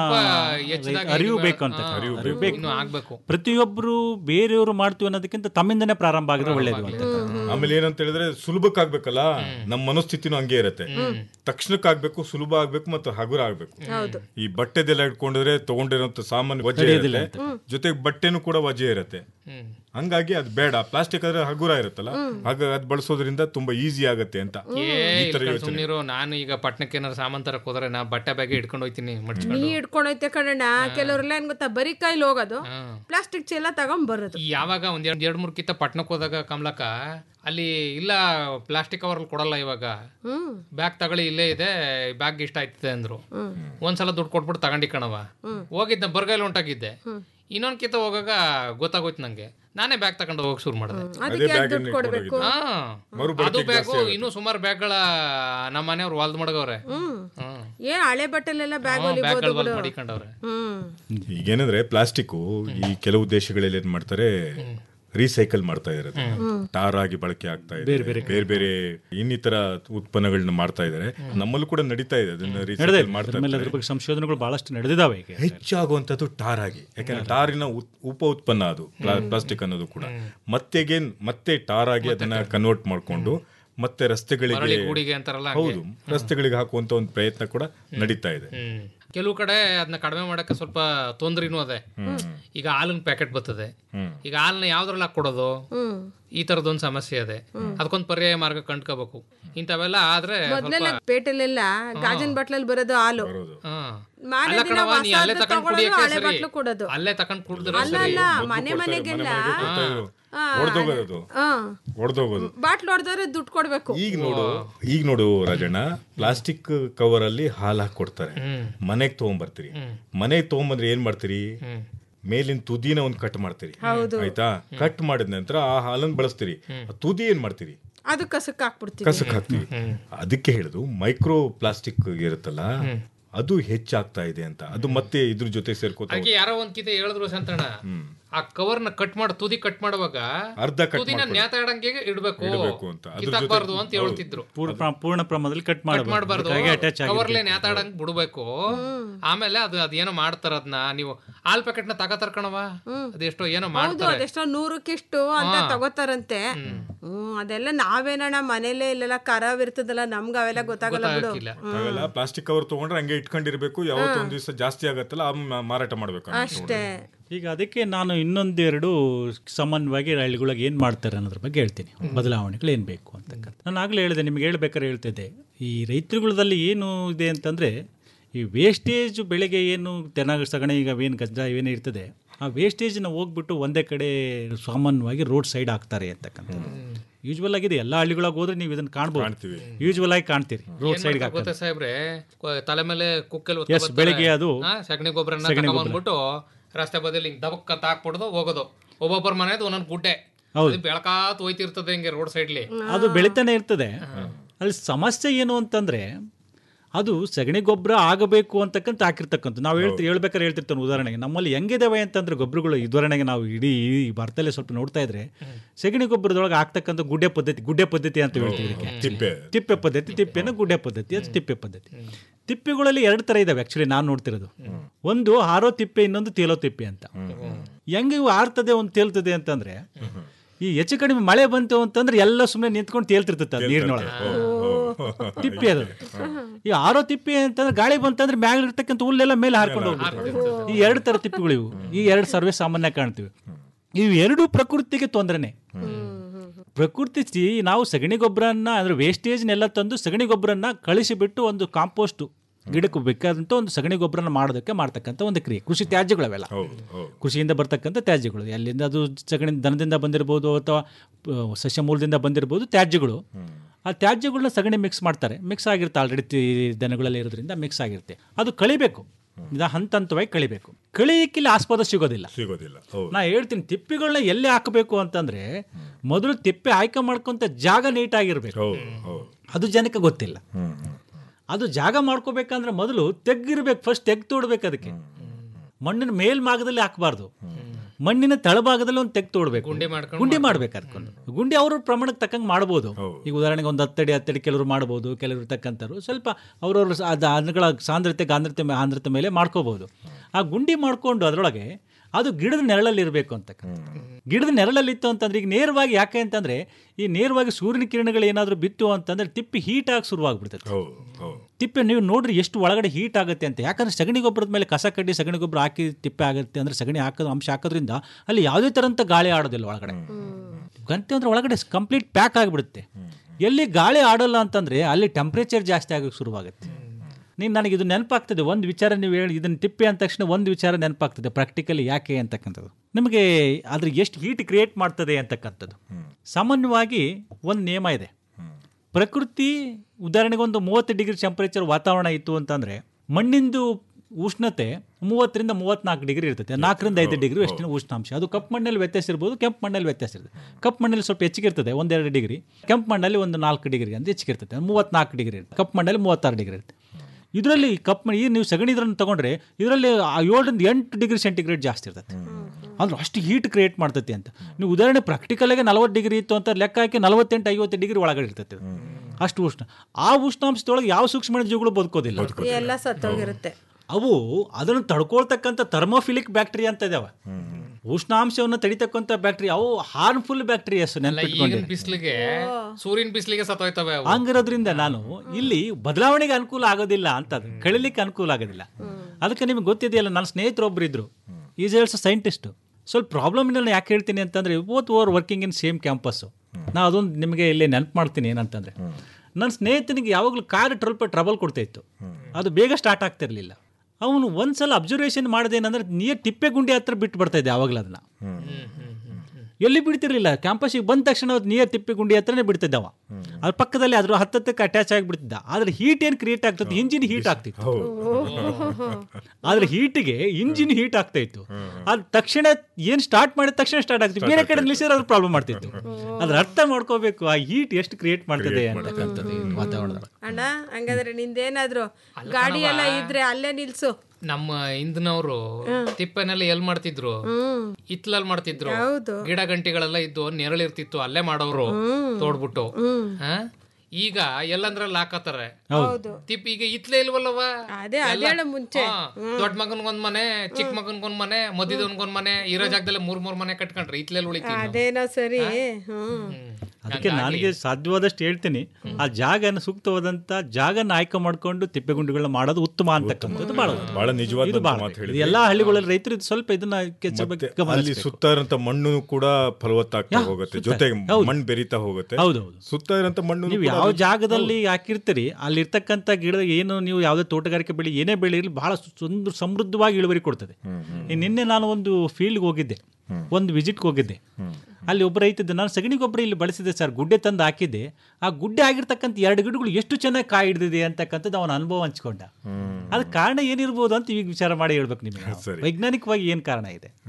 ಅರಿವು ಬೇಕು ಅಂತ ಅರಿವು ಬೇಕು
ಇನ್ನು ಆಗ್ಬೇಕು
ಪ್ರತಿಯೊಬ್ಬರು ಬೇರೆಯವರು ಮಾಡ್ತೀವಿ ಅನ್ನೋದಕ್ಕಿಂತ ತಮ್ಮಿಂದನೇ ಪ್ರಾರಂಭ ಆಗಿದ್ರೆ ಒಳ್ಳೇದು ಅಂತ
ಆಮೇಲೆ ಏನಂತ ಹೇಳಿದ್ರೆ ಸುಲಭಕ್ಕಾಗ್ಬೇಕಲ್ಲ ನಮ್ಮ ಮನಸ್ಥಿತಿನೂ ಹಂಗೆ ಇರತ್ತೆ ತಕ್ಷಣಕ್ಕಾಗ್ಬೇಕು ಸುಲಭ ಆಗ್ಬೇಕು ಮತ್ತು ಹಗುರ ಆಗ್ಬೇಕು
ಹೌದು.
ಈ ಬಟ್ಟೆದೆಲ್ಲ ಇಟ್ಕೊಂಡಿದ್ರೆ ತಗೊಂಡಿರೋಂಥ ಸಾಮಾನ್ಯ ವಜೆ
ನಡೆಯೋದಿಲ್ಲ
ಇರುತ್ತೆ ಜೊತೆಗೆ ಬಟ್ಟೆನೂ ಕೂಡ ವಜೆ ಇರುತ್ತೆ ಹಂಗಾಗಿ ಅದು ಬೇಡ ಪ್ಲಾಸ್ಟಿಕ್ ಆದ್ರೆ ಹಗುರ ಇರುತ್ತಲ್ಲ ಹಾಗ ಅದ್ ಬಳಸೋದ್ರಿಂದ ತುಂಬಾ ಈಸಿ ಆಗತ್ತೆ ಅಂತ
ಏ
ಈ ತರ
ಇಲ್ಕಣ್
ಯೋಚನೆ
ಸುಮ್ನಿರು ನಾನು ಈಗ ಪಟ್ನಕ್ಕೆ ಏನಾರು ಸಾಮಾನ್ ತರಕ್ ಹೋದ್ರೆ ನಾ ಬಟ್ಟೆ ಬ್ಯಾಗೆ ಇಟ್ಕೊಂಡು ಹೋಯ್ತೀನಿ
ನೀ
ಮಡ್ಚ್ಕೊಂಡು
ಇಟ್ಕೊಂಡೋಯ್ತೆ ಕಣಣ್ಣ ಕೆಲವ್ರೆಲ್ಲ ಏನ್ ಗೊತ್ತಾ ಬರೀ ಕೈಲಿ ಹೋಗೋದು ಪ್ಲಾಸ್ಟಿಕ್ ಚೀಲ ತಗೊಂಡ್ ಬರೋದು
ಈ ಯಾವಾಗ ಒಂದ್ ಎರಡ್ ಎರಡ್ ಮೂರ್ ಕಿತ್ತ ಪಟ್ನಕ್ಕೆ ಹೋದಾಗ ಕಮಲಕ್ಕ ಅಲ್ಲಿ ಇಲ್ಲ ಪ್ಲಾಸ್ಟಿಕ್ ಕವರ್ ಕೊಡಲ್ಲ ಇವಾಗ
ಹ್ಮ್
ಬ್ಯಾಗ್ ತಗೊಳ್ಳಿ ಇಲ್ಲೇ ಇದೆ ಬ್ಯಾಗ್ ಇಷ್ಟ ಆಯ್ತದೆ ಅಂದ್ರು ಒಂದ್ಸಲ ದುಡ್ಡು ಕೊಟ್ಬಿಟ್ಟು ತಗೊಂಡಿ ಕಣವ ಹೋಗಿದ್ದ ಬರ್ಗೈಲ್ ಹೊಂಟಾಗಿದ್ದೆ ಇನ್ನೊಂದ್ ಕಿತ್ತ ಹೋಗಾಗ ಗೊತ್ತಾಗೋಯ್ತು ನಂಗೆ ನಾನೇ ಬ್ಯಾಗ್ ತಗೊಂಡು ಹೋಗಕ್ ಶುರು ಮಾಡಿದೆ
ಅದಕ್ಕೆ ಯಾಕ್ ದುಡ್ಡು ಕೊಡ್ಬೇಕು
ಹಾ.
ಮರುಬಳಕೆಗೆ
ಅದು ಬ್ಯಾಗು
ಜಾಸ್ತಿ
ಇನ್ನೂ ಸುಮಾರು ಬ್ಯಾಗ್ಗಳ ನಮ್ಮ ಮನೆಯವ್ರು ವಾಲ್ದ್ ಮಡಗವ್ರೆ
ಹ್ಮ್
ಹ್ಮ್
ಏನ್ ಹಳೆ ಬಟ್ಟೆಲೆಲ್ಲ ಬ್ಯಾಗ್ ಹೊಲಿಬೋದು
ಬ್ಯಾಗ್ಗಳು
ಬಿಡು
ವಾಲ್ದ್ ಮಡಿಕೊಂಡವ್ರೆ
ಹ್ಮ್
ಈಗೇನಂದ್ರೆ ಪ್ಲಾಸ್ಟಿಕ್ ಈ ಕೆಲವು ದೇಶಗಳಲ್ಲಿ ಏನ್ ಮಾಡ್ತಾರೆ ರೀಸೈಕಲ್ ಮಾಡ್ತಾ ಇರೋದು ಟಾರ್ ಆಗಿ ಬಳಕೆ ಆಗ್ತಾ ಇದೆ ಬೇರೆ ಬೇರೆ ಇನ್ನಿತರ ಉತ್ಪನ್ನಗಳನ್ನ ಮಾಡ್ತಾ ಇದ್ದಾರೆ ನಮ್ಮಲ್ಲೂ ಕೂಡ ನಡೀತಾ ಇದೆ ಅದನ್ನ
ನಡೆದೇ
ರೀಸೈಕಲ್ ಮಾಡ್ತಾ
ಅದ್ರ ಮೇಲೆ ಅದ್ರ
ಇರ್ತಾರೆ.
ಬಗ್ಗೆ ಸಂಶೋಧನೆಗಳು ಬಹಳಷ್ಟು ನಡೆದಿದ್ದಾವೆ ಈಗ
ಹೆಚ್ಚಾಗುವಂಥದ್ದು ಟಾರ್ ಆಗಿ ಯಾಕಂದ್ರೆ ಟಾರಿನ ಉತ್- ಉಪ ಉತ್ಪನ್ನ ಅದು ಪ್ಲಾ- ಪ್ಲಾಸ್ಟಿಕ್ ಅನ್ನೋದು ಕೂಡ ಮತ್ತೆಗೆ ಮತ್ತೆ ಟಾರ್ ಆಗಿ ಅದನ್ನ ಕನ್ವರ್ಟ್ ಮಾಡ್ಕೊಂಡು ಮತ್ತೆ ರಸ್ತೆಗಳಿಗೆ
ಮರಳಿ ಗೂಡಿಗೆ ಅಂತಾರಲ್ಲ ಹಂಗೆ.
ಹೌದು ರಸ್ತೆಗಳಿಗೆ ಹಾಕುವಂತ ಒಂದು ಪ್ರಯತ್ನ ಕೂಡ ನಡೀತಾ ಇದೆ
ಹ್ಮ್. ಕೆಲವು ಕಡೆ ಅದನ್ನ ಕಡಿಮೆ ಮಾಡಕ್ಕೆ ಸ್ವಲ್ಪ ತೊಂದ್ರೆನೂ ಅದೇ ಈಗ ಹಾಲಿನ ಪ್ಯಾಕೆಟ್ ಬರ್ತದೆ ಈಗ ಹಾಲನ್ನ ಯಾವ್ದ್ರಲ್ಲಿ ಹಾಕೊಡೋದು ಈ ತರದೊಂದು ಸಮಸ್ಯೆ ಅದೇ ಅದಕ್ಕೊಂದು ಪರ್ಯಾಯ ಮಾರ್ಗ ಕಂಡ್ಕೋಬೇಕು ಇಂಥವೆಲ್ಲ ಆದ್ರೆ
ಮೊದ್ಲೆಲ್ಲ ಪೇಟೆಲೆಲ್ಲ ಗಾಜಿನ ಬಟ್ಲಲ್ಲಿ ಬರೋದು ಹಾಲು
ಹಾ.
ಮಾರನೇ
ಅಲ್ಲ
ದಿನ
ಕಣವ್ವ, ನೀ ಅಲ್ಲೇ
ಹೊಸಾದು
ತಕೊಂಡ್
ತಗೊಳ್ಳೋದು,
ಕುಡಿಯಕ್ಕೆ
ಹಳೆ
ಸರಿ.
ಬಟ್ಲು ಕೊಡೋದು
ಅಲ್ಲೇ ತಕೊಂಡ್ ಕುಡಿದ್ರೆ
ಅಲ್ಲ
ಸರಿ
ಅಲ್ಲ ಮನೆ ಮನೆಗೆಲ್ಲ ಆ,
ಹೊಡೆದೋಗೋದು
ಆ,
ಹೊಡೆದೋಗೋದು
ಬಾಟ್ಲು ಹೊಡೆದವ್ರೆ ದುಡ್ಡು ಕೊಡ್ಬೇಕು
ಈಗ ನೋಡು ಈಗ ನೋಡು ರಾಜಣ್ಣ ಪ್ಲಾಸ್ಟಿಕ್ ಕವರ್ ಅಲ್ಲಿ ಹಾಲು ಹಾಕೊಡ್ತಾರೆ ಮನೆಗ್ ತಗೊಂಬರ್ತೀರಿ ಮನೆಗ್ ತಗೊಂಬಂದ್ರೆ ಏನ್ ಮಾಡ್ತೀರಿ ಮೇಲಿನ ತುದಿನ ಒಂದ್ ಕಟ್ ಮಾಡ್ತೀರಿ ಆಯ್ತಾ ಕಟ್ ಮಾಡಿದ ನಂತರ ಆ ಹಾಲನ್ನ ಬಳಸ್ತೀರಿ ಆ ತುದಿ ಏನ್ ಮಾಡ್ತೀರಿ
ಅದು ಕಸಕ್ ಹಾಕ್ಬಿಡ್ತೀವಿ
ಕಸಕ್ ಹಾಕ್ತೀವಿ ಅದಕ್ಕೆ ಹೇಳುದು ಮೈಕ್ರೋ ಪ್ಲಾಸ್ಟಿಕ್ ಇರುತ್ತಲ್ಲ ಅದು ಹೆಚ್ಚಾಗ್ತಾ ಇದೆ ಅಂತ ಅದು ಮತ್ತೆ ಇದ್ರ ಜೊತೆ ಸೇರ್ಕೋತಾ
ಅದಕ್ಕೆ ಯಾರೋ ಒಂದ್ ಕಿತೆ ಹೇಳಿದ್ರು ಸಂತಣ್ಣ ಆ ಕವರ್ ನ ಕಟ್ ಮಾಡಿ ತುದಿ ಕಟ್ ಮಾಡುವಾಗ
ಅರ್ಧ cut
ತುದಿನ
ಮಾಡ್ಕೊಳ್ಳಿ.
ನೇತಾಡಂಗೆ ಇಡ್ಬೇಕು
ಇಡ್ಬೇಕು ಅಂತ. ಅದ್ರ ಜೊತೆ-
ಕಿತ್ತಾಕ್ಬಾರ್ದು ಅಂತ ಹೇಳ್ತಿದ್ರು
ಪೂರ್ಣ ಪ್ರ- ಪೂರ್ಣ ಪ್ರಮಾಣದಲ್ಲಿ ಕಟ್
ಕಟ್
ಮಾಡಬಾರ್ದು
ಮಾಡಬಾರ್ದು
ಹಾಗೆ ಅಟ್ಯಾಚ್
ಕವರ್ಲೆ
ಆಗಿ
ನೇತಾಡಂಗ್ ಬಿಡ್ಬೇಕು ಆಮೇಲೆ ಅದು ಅದೇನೋ ಮಾಡ್ತಾರ ಅದನ್ನ ನೀವು ಹಾಲ್ ಪ್ಯಾಕೆಟ್ ನ ತಗತಾರ ಕಣವ ಅದೆಷ್ಟೋ ಏನೋ
ಹೌದು
ಮಾಡ್ತಾರೆ
ಅದೆಷ್ಟೋ ನೂರಕ್ಕಿಷ್ಟು ಅಂತ ತಗೋತಾರಂತೆ ಹ್ಮ್ ಅದೆಲ್ಲ ನಾವೇನಣ್ಣ ಮನೇಲೆ ಇಲ್ಲೆಲ್ಲ ಕರಾವ್ ಇರ್ತದಲ್ಲ ನಮ್ಗ ಅವೆಲ್ಲ ಗೊತ್ತಾಗಲ್ಲ ಬಿಡು
ಗೊತ್ತಾಗಿಲ್ಲ
ಆಗಲ್ಲ ಪ್ಲಾಸ್ಟಿಕ್ ಕವರ್ ತಗೊಂಡ್ರೆ ಹಂಗೆ ಇಟ್ಕೊಂಡಿರ್ಬೇಕು ಯಾವತ್ತೋ ಒಂದ್ ದಿವಸ ಜಾಸ್ತಿ ಆಗತ್ತಲ್ಲ ಆ ಮಾರಾಟ ಮಾಡ್ಬೇಕು
ಅಷ್ಟೇ
ಈಗ ಅದಕ್ಕೆ ನಾನು ಇನ್ನೊಂದೆರಡು ಸಾಮಾನ್ಯವಾಗಿ ಹಳ್ಳಿಗಳಿಗೆ ಏನು ಮಾಡ್ತಾರೆ ಅನ್ನೋದ್ರ ಬಗ್ಗೆ ಹೇಳ್ತೀನಿ ಬದಲಾವಣೆಗಳು ಏನು ಬೇಕು ಅಂತಕ್ಕಂಥ ನಾನು ಆಗಲೇ ಹೇಳಿದೆ ನಿಮ್ಗೆ ಹೇಳ್ಬೇಕಾದ್ರೆ ಹೇಳ್ತಿದ್ದೆ ಈ ರೈತರುಗಳದಲ್ಲಿ ಏನು ಇದೆ ಅಂತಂದರೆ ಈ ವೇಸ್ಟೇಜ್ ಬೆಳೆಗೆ ಏನು ತೆನ ಸಗಣಿ ಈಗ ಏನು ಗಂಜಾ ಏನೇ ಇರ್ತದೆ ಆ ವೇಸ್ಟೇಜ್ನ ಹೋಗ್ಬಿಟ್ಟು ಒಂದೇ ಕಡೆ ಸಾಮಾನ್ಯವಾಗಿ ರೋಡ್ ಸೈಡ್ ಹಾಕ್ತಾರೆ ಅಂತಕ್ಕಂಥದ್ದು ಯೂಶ್ವಲ್ ಆಗಿದೆ ಎಲ್ಲ ಹಳ್ಳಿಗಳಿಗೆ ಹೋದ್ರೆ ನೀವು ಇದನ್ನು ಕಾಣ್ಬೋದು ಯೂಶ್ವಲ್ ಆಗಿ ಕಾಣ್ತೀರಿ ರೋಡ್
ಏನ್
ಸೈಡ್ಗೆ
ಮಾಡ್ತಾರೆ ಗೊತ್ತಾ
ಹಾಕ್ತಾರೆ
ಸಾಹೇಬ್ರೆ ಕೊ- ತಲೆ ಮೇಲೆ ಕುಕ್ಕಲ್ಲಿ
Yes, ಬೆಳಿಗ್ಗೆ ಅದು
ಸಗಣಿ ಗೊಬ್ಬರನ
ಸಗಣಿ ಗೊಬ್ಬರ.
ತಗೊಂಡ್ಬಿಟ್ಟು ರಸ್ತೆ ಬದಿಯಲ್ಲಿ ಹಿಂಗ್ ದಬಕ್ ಅಂತ ಹಾಕ್ಬಿಡ್ದು ಹೋಗೋದು ಒಬ್ಬೊಬ್ಬರ ಮನೆದು ಒಂದೊಂದು ಗುಡ್ಡೆ
ಹೌದು.
ಅದು ಬೆಳಕಾತ್ ಹೋಯ್ತಿರ್ತದೆ ಹಿಂಗೆ ರೋಡ್ ಸೈಡ್ಲಿ
ಅದು ಬೆಳಿತಾನೆ ಇರ್ತದೆ ಅಲ್ಲಿ ಸಮಸ್ಯೆ ಏನು ಅಂತಂದ್ರೆ ಅದು ಸಗಣಿ ಗೊಬ್ಬರ ಆಗಬೇಕು ಅಂತಕ್ಕಂತ ಹಾಕಿರ್ತಕ್ಕಂಥ ನಾವು ಹೇಳ್ತೀವಿ ಹೇಳ್ಬೇಕಾದ್ರೆ ಹೇಳ್ತಿರ್ತಾನೆ ಉದಾಹರಣೆಗೆ ನಮ್ಮಲ್ಲಿ ಹೆಂಗಿದಾವೆ ಅಂತಂದ್ರೆ ಗೊಬ್ಬರಗಳು ಉದಾಹರಣೆಗೆ ನಾವು ಇಡೀ ಈ ಭಾರತದಲ್ಲಿ ಸ್ವಲ್ಪ ನೋಡ್ತಾ ಇದ್ರೆ ಸಗಣಿ ಗೊಬ್ಬರದೊಳಗೆ ಆಗ್ತಕ್ಕಂಥ ಗುಡ್ಡೆ ಪದ್ಧತಿ ಗುಡ್ಡೆ ಪದ್ಧತಿ ಅಂತ ಹೇಳ್ತೀವಿ ಇದಕ್ಕೆ
ತಿಪ್ಪೆ
ತಿಪ್ಪೆ ಪದ್ಧತಿ ತಿಪ್ಪೆನ ಗುಡ್ಡೆ ಪದ್ಧತಿ ಅದು ತಿಪ್ಪೆ ಪದ್ಧತಿ ತಿಪ್ಪೆಗಳಲ್ಲಿ ಎರಡು ತರ ಇದಾವೆ ಆಕ್ಚುಲಿ ನಾನು ನೋಡ್ತಿರೋದು ಒಂದು ಹಾರೋ ತಿಪ್ಪೆ ಇನ್ನೊಂದು ತೇಲೋ ತಿಪ್ಪೆ ಅಂತ ಹೆಂಗೆ ಇವು ಆರ್ತದೆ ಒಂದು ತೇಲ್ತದೆ ಅಂತಂದ್ರೆ ಈ ಹೆಚ್ಚು ಕಡಿಮೆ ಮಳೆ ಬಂತು ಅಂತಂದ್ರೆ ಎಲ್ಲ ಸುಮ್ಮನೆ ನಿಂತ್ಕೊಂಡು ತೇಲ್ತಿರ್ತದೆ ಅದು ನೀರಿನೊಳಗೆ ತಿಪ್ಪೆ ಅದು ಈ ಆರೋ ತಿಪ್ಪೆ ಅಂತಂದ್ರೆ ಗಾಳಿ ಬಂತಂದ್ರೆ ಮ್ಯಾಗ ಇರ್ತಕ್ಕಂಥ ಹುಲ್ಲೆಲ್ಲ ಮೇಲೆ ಹಾರ್ಕೊಂಡು ಹೋಗ್ಬಿಡ್ತದೆ ಈ ಎರಡು ತರ ತಿಪ್ಪೆಗಳು ಇವು ಈ ಎರಡು ಸರ್ವೇ ಸಾಮಾನ್ಯ ಕಾಣ್ತೀವಿ ಇವು ಎರಡು ಪ್ರಕೃತಿಗೆ ತೊಂದರೆನೆ ಪ್ರಕೃತಿ ಸಿ- ನಾವು ಸಗಣಿ ಗೊಬ್ಬರನ್ನ ಅಂದ್ರೆ ವೇಸ್ಟೇಜ್ನೆಲ್ಲ ತಂದು ಸಗಣಿ ಗೊಬ್ಬರನ್ನ ಕಳಿಸಿಬಿಟ್ಟು ಒಂದು ಕಾಂಪೋಸ್ಟ್ ಗಿಡಕ್ಕೆ ಬೇಕಾದಂಥ ಒಂದು ಸಗಣಿ ಗೊಬ್ಬರನ ಮಾಡೋದಕ್ಕೆ ಮಾಡ್ತಕ್ಕಂಥ ಒಂದು ಕ್ರಿಯೆ ಕೃಷಿ ತ್ಯಾಜ್ಯಗಳವೆಲ್ಲ ಕೃಷಿಯಿಂದ ಬರ್ತಕ್ಕಂಥ ತ್ಯಾಜ್ಯಗಳು ಎಲ್ಲಿಂದ ಅದು ಸಗಣಿ ದನದಿಂದ ಬಂದಿರ್ಬೋದು ಅಥವಾ ಆ, ಸಸ್ಯ ಮೂಲದಿಂದ ಬಂದಿರ್ಬೋದು ತ್ಯಾಜ್ಯಗಳು ಆ ತ್ಯಾಜ್ಯಗಳನ್ನ ಸಗಣಿ ಮಿಕ್ಸ್ ಮಾಡ್ತಾರೆ ಮಿಕ್ಸ್ ಆಗಿರುತ್ತೆ ಆಲ್ರೆಡಿ ದನಗಳಲ್ಲಿ ಇರೋದ್ರಿಂದ ಮಿಕ್ಸ್ ಆಗಿರುತ್ತೆ ಅದು ಕಳಿಬೇಕು ಇದು ಹಂತ ಹಂತವಾಗಿ ಕಳಿಬೇಕು ಕಳಿಯಕ್ಕಿಲ್ಲ ಆಸ್ಪದ ಸಿಗೋದಿಲ್ಲ
ಸಿಗೋದಿಲ್ಲ ಹೌದು
ನಾ ಹೇಳ್ತೀನಿ ತಿಪ್ಪೆಗಳನ್ನ ಎಲ್ಲಿ ಹಾಕಬೇಕು ಅಂತಂದ್ರೆ ಮೊದಲು ತಿಪ್ಪೆ ಆಯ್ಕೆ ಮಾಡ್ಕೊಂತ ಜಾಗ ನೀಟಾಗಿರ್ಬೇಕು
ಹೌದು ಹೌದು
ಅದು ಜನಕ್ಕೆ ಗೊತ್ತಿಲ್ಲ ಅದು ಜಾಗ ಮಾಡ್ಕೋಬೇಕಂದ್ರೆ ಮೊದಲು ತೆಗ್ಗಿರ್ಬೇಕು ಫಸ್ಟ್ ತೆಗ್ ತೋಡ್ಬೇಕು ಅದಕ್ಕೆ ಮಣ್ಣಿನ ಮೇಲ್ಭಾಗದಲ್ಲಿ ಹಾಕಬಾರ್ದು ಮಣ್ಣಿನ ತಳಭಾಗದಲ್ಲಿ ಒಂದು ತೆಗ್ ತೋಡ್ಬೇಕು
ಗುಂಡಿ ಮಾಡ್ಕೊಂಡು
ಗುಂಡಿ ಮಾಡ್ಬೇಕು ಅದಕ್ಕೊಂದು ಗುಂಡಿ ಅವ್ರ ಪ್ರಮಾಣಕ್ಕೆ ತಕ್ಕಂಗೆ ಮಾಡ್ಬೋದು ಈಗ ಉದಾಹರಣೆಗೆ ಒಂದು ಹತ್ತಡಿ ಹತ್ತಡಿ ಕೆಲವರು ಮಾಡ್ಬೋದು ಕೆಲವರು ತಕ್ಕಂಥವ್ರು ಸ್ವಲ್ಪ ಅವ್ರವ್ರ ಸ- ಅದು ಹಣ್ಣುಗಳ ಸಾಂದ್ರತೆ ಗಾಂದ್ರತೆ ಮೇ- ಆಂದ್ರತೆ ಮೇಲೆ ಮಾಡ್ಕೋಬಹುದು ಆ ಗುಂಡಿ ಮಾಡ್ಕೊಂಡು ಅದರೊಳಗೆ ಅದು ಗಿಡದ ನೆರಳಲ್ಲಿ ಇರಬೇಕು ಅಂತಕ್ಕಂಥ ಗಿಡದ ನೆರಳಲ್ಲಿ ಇತ್ತು ಅಂತಂದ್ರೆ ಈಗ ನೇರವಾಗಿ ಯಾಕೆ ಅಂತಂದ್ರೆ ಈ ನೇರವಾಗಿ ಸೂರ್ಯನ ಕಿರಣಗಳು ಏನಾದರೂ ಬಿತ್ತು ಅಂತಂದ್ರೆ ತಿಪ್ಪಿ ಹೀಟ್ ಆಗಿ ಶುರುವಾಗ್ಬಿಡ್ತದೆ
ಹೌದು ಹೌದು
ತಿಪ್ಪೆ ನೀವು ನೋಡ್ರಿ ಎಷ್ಟು ಒಳಗಡೆ ಹೀಟ್ ಆಗುತ್ತೆ ಅಂತ ಯಾಕಂದ್ರೆ ಸಗಣಿ ಗೊಬ್ಬರದ ಮೇಲೆ ಕಸ ಕಡ್ಡಿ ಸಗಣಿ ಗೊಬ್ಬರ ಹಾಕಿ ತಿಪ್ಪೆ ಆಗುತ್ತೆ ಅಂದ್ರೆ ಸಗಣಿ ಹಾಕೋದು ಅಂಶ ಹಾಕೋದ್ರಿಂದ ಅಲ್ಲಿ ಯಾವುದೇ ಥರಂತ ಗಾಳಿ ಆಡೋದಿಲ್ಲ ಒಳಗಡೆ ಗಂಟೆ ಅಂದ್ರೆ ಒಳಗಡೆ ಕಂಪ್ಲೀಟ್ ಪ್ಯಾಕ್ ಆಗಿಬಿಡುತ್ತೆ ಎಲ್ಲಿ ಗಾಳಿ ಆಡೋಲ್ಲ ಅಂತಂದ್ರೆ ಅಲ್ಲಿ ಟೆಂಪ್ರೇಚರ್ ಜಾಸ್ತಿ ಆಗೋಕ್ಕೆ ಶುರುವಾಗುತ್ತೆ ನೀನು ನನಗೆ ಇದು ನೆನಪಾಗ್ತದೆ ಒಂದು ವಿಚಾರ ನೀವು ಹೇಳಿ ಇದನ್ನ ತಿಪ್ಪೆ ಅಂದ ತಕ್ಷಣ ಒಂದು ವಿಚಾರ ನೆನಪಾಗ್ತದೆ ಪ್ರಾಕ್ಟಿಕಲಿ ಯಾಕೆ ಅಂತಕ್ಕಂಥದ್ದು ನಿಮಗೆ ಅದ್ರ ಎಷ್ಟು ಹೀಟ್ ಕ್ರಿಯೇಟ್ ಮಾಡ್ತದೆ ಅಂತಕ್ಕಂಥದ್ದು ಸಾಮಾನ್ಯವಾಗಿ ಒಂದು ನಿಯಮ ಇದೆ ಪ್ರಕೃತಿ ಉದಾಹರಣೆಗೆ ಒಂದು ಮೂವತ್ತು ಡಿಗ್ರಿ ಟೆಂಪರೇಚರ್ ವಾತಾವರಣ ಇತ್ತು ಅಂತಂದ್ರೆ ಮಣ್ಣಿಂದು ಉಷ್ಣತೆ ಮೂವತ್ತರಿಂದ ಮೂವತ್ನಾಲ್ಕು ಡಿಗ್ರಿ ಇರ್ತದೆ ನಾಲ್ಕರಿಂದ ಐದು ಡಿಗ್ರಿ ಅಷ್ಟಿನ ಉಷ್ಣಾಂಶ ಅದು ಕಪ್ಪು ಮಣ್ಣಲ್ಲಿ ವ್ಯತ್ಯಾಸ ಇರ್ಬೋದು ಕೆಂಪು ಮಣ್ಣಲ್ಲಿ ವ್ಯತ್ಯಾಸ ಇರ್ತದೆ ಕಪ್ಪು ಮಣ್ಣಲ್ಲಿ ಸ್ವಲ್ಪ ಹೆಚ್ಚಿಗೆ ಇರ್ತದೆ ಒಂದೆರಡು ಡಿಗ್ರಿ ಕೆಂಪು ಮಣ್ಣಲ್ಲಿ ಒಂದು ನಾಲ್ಕು ಡಿಗ್ರಿ ಅಂತ ಹೆಚ್ಚಿಗೆ ಇರ್ತದೆ ಮೂವತ್ನಾಲ್ಕು ಡಿಗ್ರಿ ಇರುತ್ತೆ ಕಪ್ಪು ಮಣ್ಣಲ್ಲಿ ಮೂವತ್ತಾರು ಡಿಗ್ರಿ ಇರುತ್ತೆ ಇದರಲ್ಲಿ ಕಪ್ಪು ಮಣ್ಣು ಈ ನೀವು ಸಗಣಿ ಇದ್ರನ್ನು ತಗೊಂಡ್ರೆ ಇದರಲ್ಲಿ ಆ ಏಳರಿಂದ ಎಂಟು ಡಿಗ್ರಿ ಸೆಂಟಿಗ್ರೇಡ್ ಜಾಸ್ತಿ ಇರ್ತದೆ ಅಂದ್ರೆ ಅಷ್ಟು ಹೀಟ್ ಕ್ರಿಯೇಟ್ ಮಾಡ್ತೈತಿ ಅಂತ ನೀವು ಉದಾಹರಣೆ ಪ್ರಾಕ್ಟಿಕಲಾಗಿ ನಲವತ್ತು ಡಿಗ್ರಿ ಇತ್ತು ಅಂತ ಲೆಕ್ಕ ಹಾಕಿ ನಲವತ್ತೆಂಟು ಐವತ್ತು ಡಿಗ್ರಿ ಒಳಗಡೆ ಇರ್ತೈತೆ ಅದು. ಅಷ್ಟು ಉಷ್ಣ ಆ ಉಷ್ಣಾಂಶದೊಳಗೆ ಯಾವ ಸೂಕ್ಷ್ಮ ಜೀವಿಗಳು ಬದುಕೋದಿಲ್ಲ
ಎಲ್ಲ ಸತ್ತೋಗಿರುತ್ತೆ
ಅವು ಅದನ್ನು ತಡ್ಕೊಳ್ತಕ್ಕಂಥ ಥರ್ಮೋಫಿಲಿಕ್ ಬ್ಯಾಕ್ಟೀರಿಯಾ ಅಂತ ಇದಾವೆ ಉಷ್ಣಾಂಶವನ್ನು ತಡಿತಕ್ಕಂಥ ಬ್ಯಾಕ್ಟೀರಿಯಾ ಅವು ಹಾರ್ಮ್ಫುಲ್ ಬ್ಯಾಕ್ಟೀರಿಯಾಸ್
ಈಗಿನ
ನೆನಪಿಟ್ಕೊಂಡಿರಿ
ಬಿಸಿಲಿಗೆ ಸೂರ್ಯನ ಬಿಸಿಲಿಗೆ ಸತ್ತೋಯ್ತವೆ ಅವು
ಹಂಗಿರೋದ್ರಿಂದ ನಾನು ಇಲ್ಲಿ ಬದಲಾವಣೆಗೆ ಅನುಕೂಲ ಆಗೋದಿಲ್ಲ ಅಂತ ಅದು ಕಳಿಲಿಕ್ಕೆ ಅನುಕೂಲ ಆಗೋದಿಲ್ಲ ಅದಕ್ಕೆ ನಿಮ್ಗೆ ಗೊತ್ತಿದೆಯಲ್ಲ ನನ್ನ ಸ್ನೇಹಿತರೊಬ್ರು ಇದ್ರು ಈಸ್ ಆಲ್ಸೋ ಸೈಂಟಿಸ್ಟ್ ಸ್ವಲ್ಪ ಪ್ರಾಬ್ಲಮ್ ನಾನು ಯಾಕೆ ಹೇಳ್ತೀನಿ ಅಂತಂದ್ರೆ both over working in same campus ನಾ ಅದೊಂದು ನಿಮಗೆ ಇಲ್ಲಿ ನೆನಪು ಮಾಡ್ತೀನಿ ಏನಂತಂದ್ರೆ ನನ್ನ ಸ್ನೇಹಿತನಿಗೆ ಯಾವಾಗಲೂ ಕಾರ್ ಸ್ವಲ್ಪ ಟ್ರಬಲ್ ಕೊಡ್ತಾ ಇತ್ತು ಅದು ಬೇಗ ಸ್ಟಾರ್ಟ್ ಆಗ್ತಿರ್ಲಿಲ್ಲ ಅವನು ಒಂದ್ಸಲ ಅಬ್ಸರ್ವೇಷನ್ ಮಾಡಿದೇನಂದ್ರೆ ನೀರ್ ತಿಪ್ಪೆ ಗುಂಡಿ ಹತ್ರ ಬಿಟ್ಟು ಬರ್ತಾ ಇದ್ದೆ ಯಾವಾಗಲೂ ಅದನ್ನ ಎಲ್ಲಿ ಬಿಡ್ತಿರ್ಲಿಲ್ಲ ಕ್ಯಾಂಪಸ್ಸಿಗೆ ಬಂದ ತಕ್ಷಣ ಅದು ನಿಯರ್ ತಿಪ್ಪೆ ಗುಂಡಿ ಹತ್ರನೇ ಬಿಡ್ತಿದ್ದ ಅವ ಅದ್ರ ಪಕ್ಕದಲ್ಲಿ ಅದ್ರ ಹತ್ತತ್ತಕ್ಕೆ ಅಟ್ಯಾಚ್ ಆಗಿಬಿಡ್ತಿದ್ದ ಆದ್ರೆ ಹೀಟ್ ಏನು ಕ್ರಿಯೇಟ್ ಆಗ್ತದೆ ಇಂಜಿನ್ ಹೀಟ್ ಆಗ್ತಿತ್ತು ಆದ್ರೆ ಹೀಟಿಗೆ ಇಂಜಿನ್ ಹೀಟ್ ಆಗ್ತಾ ಇತ್ತು ಅದ್ ತಕ್ಷಣ ಏನ್ ಸ್ಟಾರ್ಟ್ ಮಾಡಿದ ತಕ್ಷಣ ಸ್ಟಾರ್ಟ್ ಆಗ್ತಿತ್ತು ಬೇರೆ ಕಡೆ ನಿಲ್ಲಿಸಿದ್ರೆ ಅದ್ರ ಪ್ರಾಬ್ಲಮ್ ಮಾಡ್ತಿತ್ತು ಅದ್ರ ಅರ್ಥ ಮಾಡ್ಕೋಬೇಕು ಆ ಹೀಟ್ ಎಷ್ಟು ಕ್ರಿಯೇಟ್ ಮಾಡ್ತದೆ ಅಂತಕ್ಕಂಥದ್ದು ಈ ವಾತಾವರಣದೊಳಗೆ
ಅಣ್ಣ ಹಂಗಾದ್ರೆ ನಿಂದೇನಾದ್ರು ಗಾಡಿ ಎಲ್ಲ ಇದ್ರೆ ಅಲ್ಲೇ ನಿಲ್ಸು
ನಮ್ಮ ಹಿಂದಿನವರು ತಿಪ್ಪೆನೆಲ್ಲ ಎಲ್ ಮಾಡ್ತಿದ್ರು ಇತ್ಲಲ್ಲಿ ಮಾಡ್ತಿದ್ರು
ಹೌದು.
ಗಿಡ ಗಂಟಿಗಳೆಲ್ಲ ಇದ್ದು ನೆರಳಿರ್ತಿತ್ತು ಅಲ್ಲೇ ಮಾಡೋರು ತೋಡ್ಬಿಟ್ಟು ಹಾ? ಈಗ ಎಲ್ಲಂದ್ರಲ್ಲಿ ಹಾಕತಾರೆ
ಹೌದು
ತಿಪ್ಪ ಈಗ ಇತ್ಲೇ ಇಲ್ವಲ್ಲವ
ಅದೇ ಅದೇಳ ಮುಂಚೆ
ಹಾ, ದೊಡ್ಡ ಮಗನ್ಗೊಂದ್ ಮನೆ ಚಿಕ್ಕ ಮಗನ್ಗೊಂದ್ ಮನೆ ಮದಿದವನ್ಗೊಂದ್ ಮನೆ ಇರೋ ಜಾಗದಲ್ಲಿ ಮೂರ್ ಮೂರ್ ಮನೆ ಕಟ್ಕೊಂಡ್ರೆ ಇತ್ಲೆಲ್ಲಿ ಉಳಿತೀವಿ
ಅದೇನೋ ಸರಿ ಹ್ಮ್
ಅದಕ್ಕೆ ನನಗೆ ಸಾಧ್ಯವಾದಷ್ಟು ಹೇಳ್ತೀನಿ ಆ ಜಾಗನ ಸೂಕ್ತವಾದಂತ ಜಾಗನ ಆಯ್ಕೆ ಮಾಡ್ಕೊಂಡು ತಿಪ್ಪೆಗುಂಡಿಗಳನ್ನ ಮಾಡೋದು ಉತ್ತಮ ಅಂತಕ್ಕಂಥದ್ದು ಬಹಳ ಉತ್ತಮ.
ಬಹಳ ನಿಜವಾದ
ಇದು ಬಹಳ
ಮಾತು
ಇದು
ಹೇಳಿದ್ರಿ.
ಎಲ್ಲಾ ಹಳ್ಳಿಗಳಲ್ಲಿ ರೈತರು ಇದು ಸ್ವಲ್ಪ ಇದನ್ನ ಕೆಚ್ಚ ಬಗ್ಗೆ
ಮತ್ತೆ ಅಲ್ಲಿ
ಗಮನಿಸ್ಬೇಕು.
ಸುತ್ತ ಇರೋಂಥ ಮಣ್ಣು ಕೂಡ ಫಲವತ್ತಾಗ್ತಾ
ಯಾ,
ಹೋಗುತ್ತೆ
ಸುತ್ತ.
ಜೊತೆಗೆ
ಹೌದು.
ಮಣ್ಣು ಬೆರೀತಾ ಹೋಗುತ್ತೆ
ಹೌದು, ಹೌದು.
ಸುತ್ತ ಇರೋಂಥ ಮಣ್ಣು
ನೀವು ಯಾವ ಜಾಗದಲ್ಲಿ ಹಾಕಿರ್ತೀರಿ ಅಲ್ಲಿ ಇರ್ತಕ್ಕಂಥ ಗಿಡದ ಏನು ನೀವು ಯಾವುದೇ ತೋಟಗಾರಿಕೆ ಬೆಳೆ ಏನೇ ಬೆಳೆ ಇರಲಿ ಬಹಳ ಸುಂದ್ರ ಸಮೃದ್ಧವಾಗಿ ಇಳುವರಿ ಕೊಡ್ತದೆ ಈ ನಿನ್ನೆ ನಾನು ಒಂದು ಫೀಲ್ಡ್ಗೆ ಹೋಗಿದ್ದೆ ಒಂದು ವಿಸಿಟ್ಗೆ ಹೋಗಿದ್ದೆ ಅಲ್ಲಿ ಒಬ್ಬ ರೈತ ಇದ್ದ ನಾನು ಸಗಣಿ ಗೊಬ್ಬರ ಇಲ್ಲಿ ಬಳಸಿದೆ ಸರ್ ಗುಡ್ಡೆ ತಂದು ಹಾಕಿದ್ದೆ ಆ ಗುಡ್ಡೆ ಆಗಿರ್ತಕ್ಕಂಥ ಎರಡು ಗಿಡಗಳು ಎಷ್ಟು ಚೆನ್ನಾಗಿ ಕಾಯಿ ಹಿಡಿದಿದೆ ಅಂತಕ್ಕಂಥದ್ದು ಅವನ ಅನುಭವ ಹಂಚ್ಕೊಂಡ ಅದಕ್ಕೆ ಕಾರಣ ಏನಿರ್ಬೋದು ಅಂತ ಈಗ ವಿಚಾರ ಮಾಡಿ ಹೇಳ್ಬೇಕು ನಿಮಗೆ ನಾವು. ವೈಜ್ಞಾನಿಕವಾಗಿ ಏನು ಕಾರಣ ಇದೆ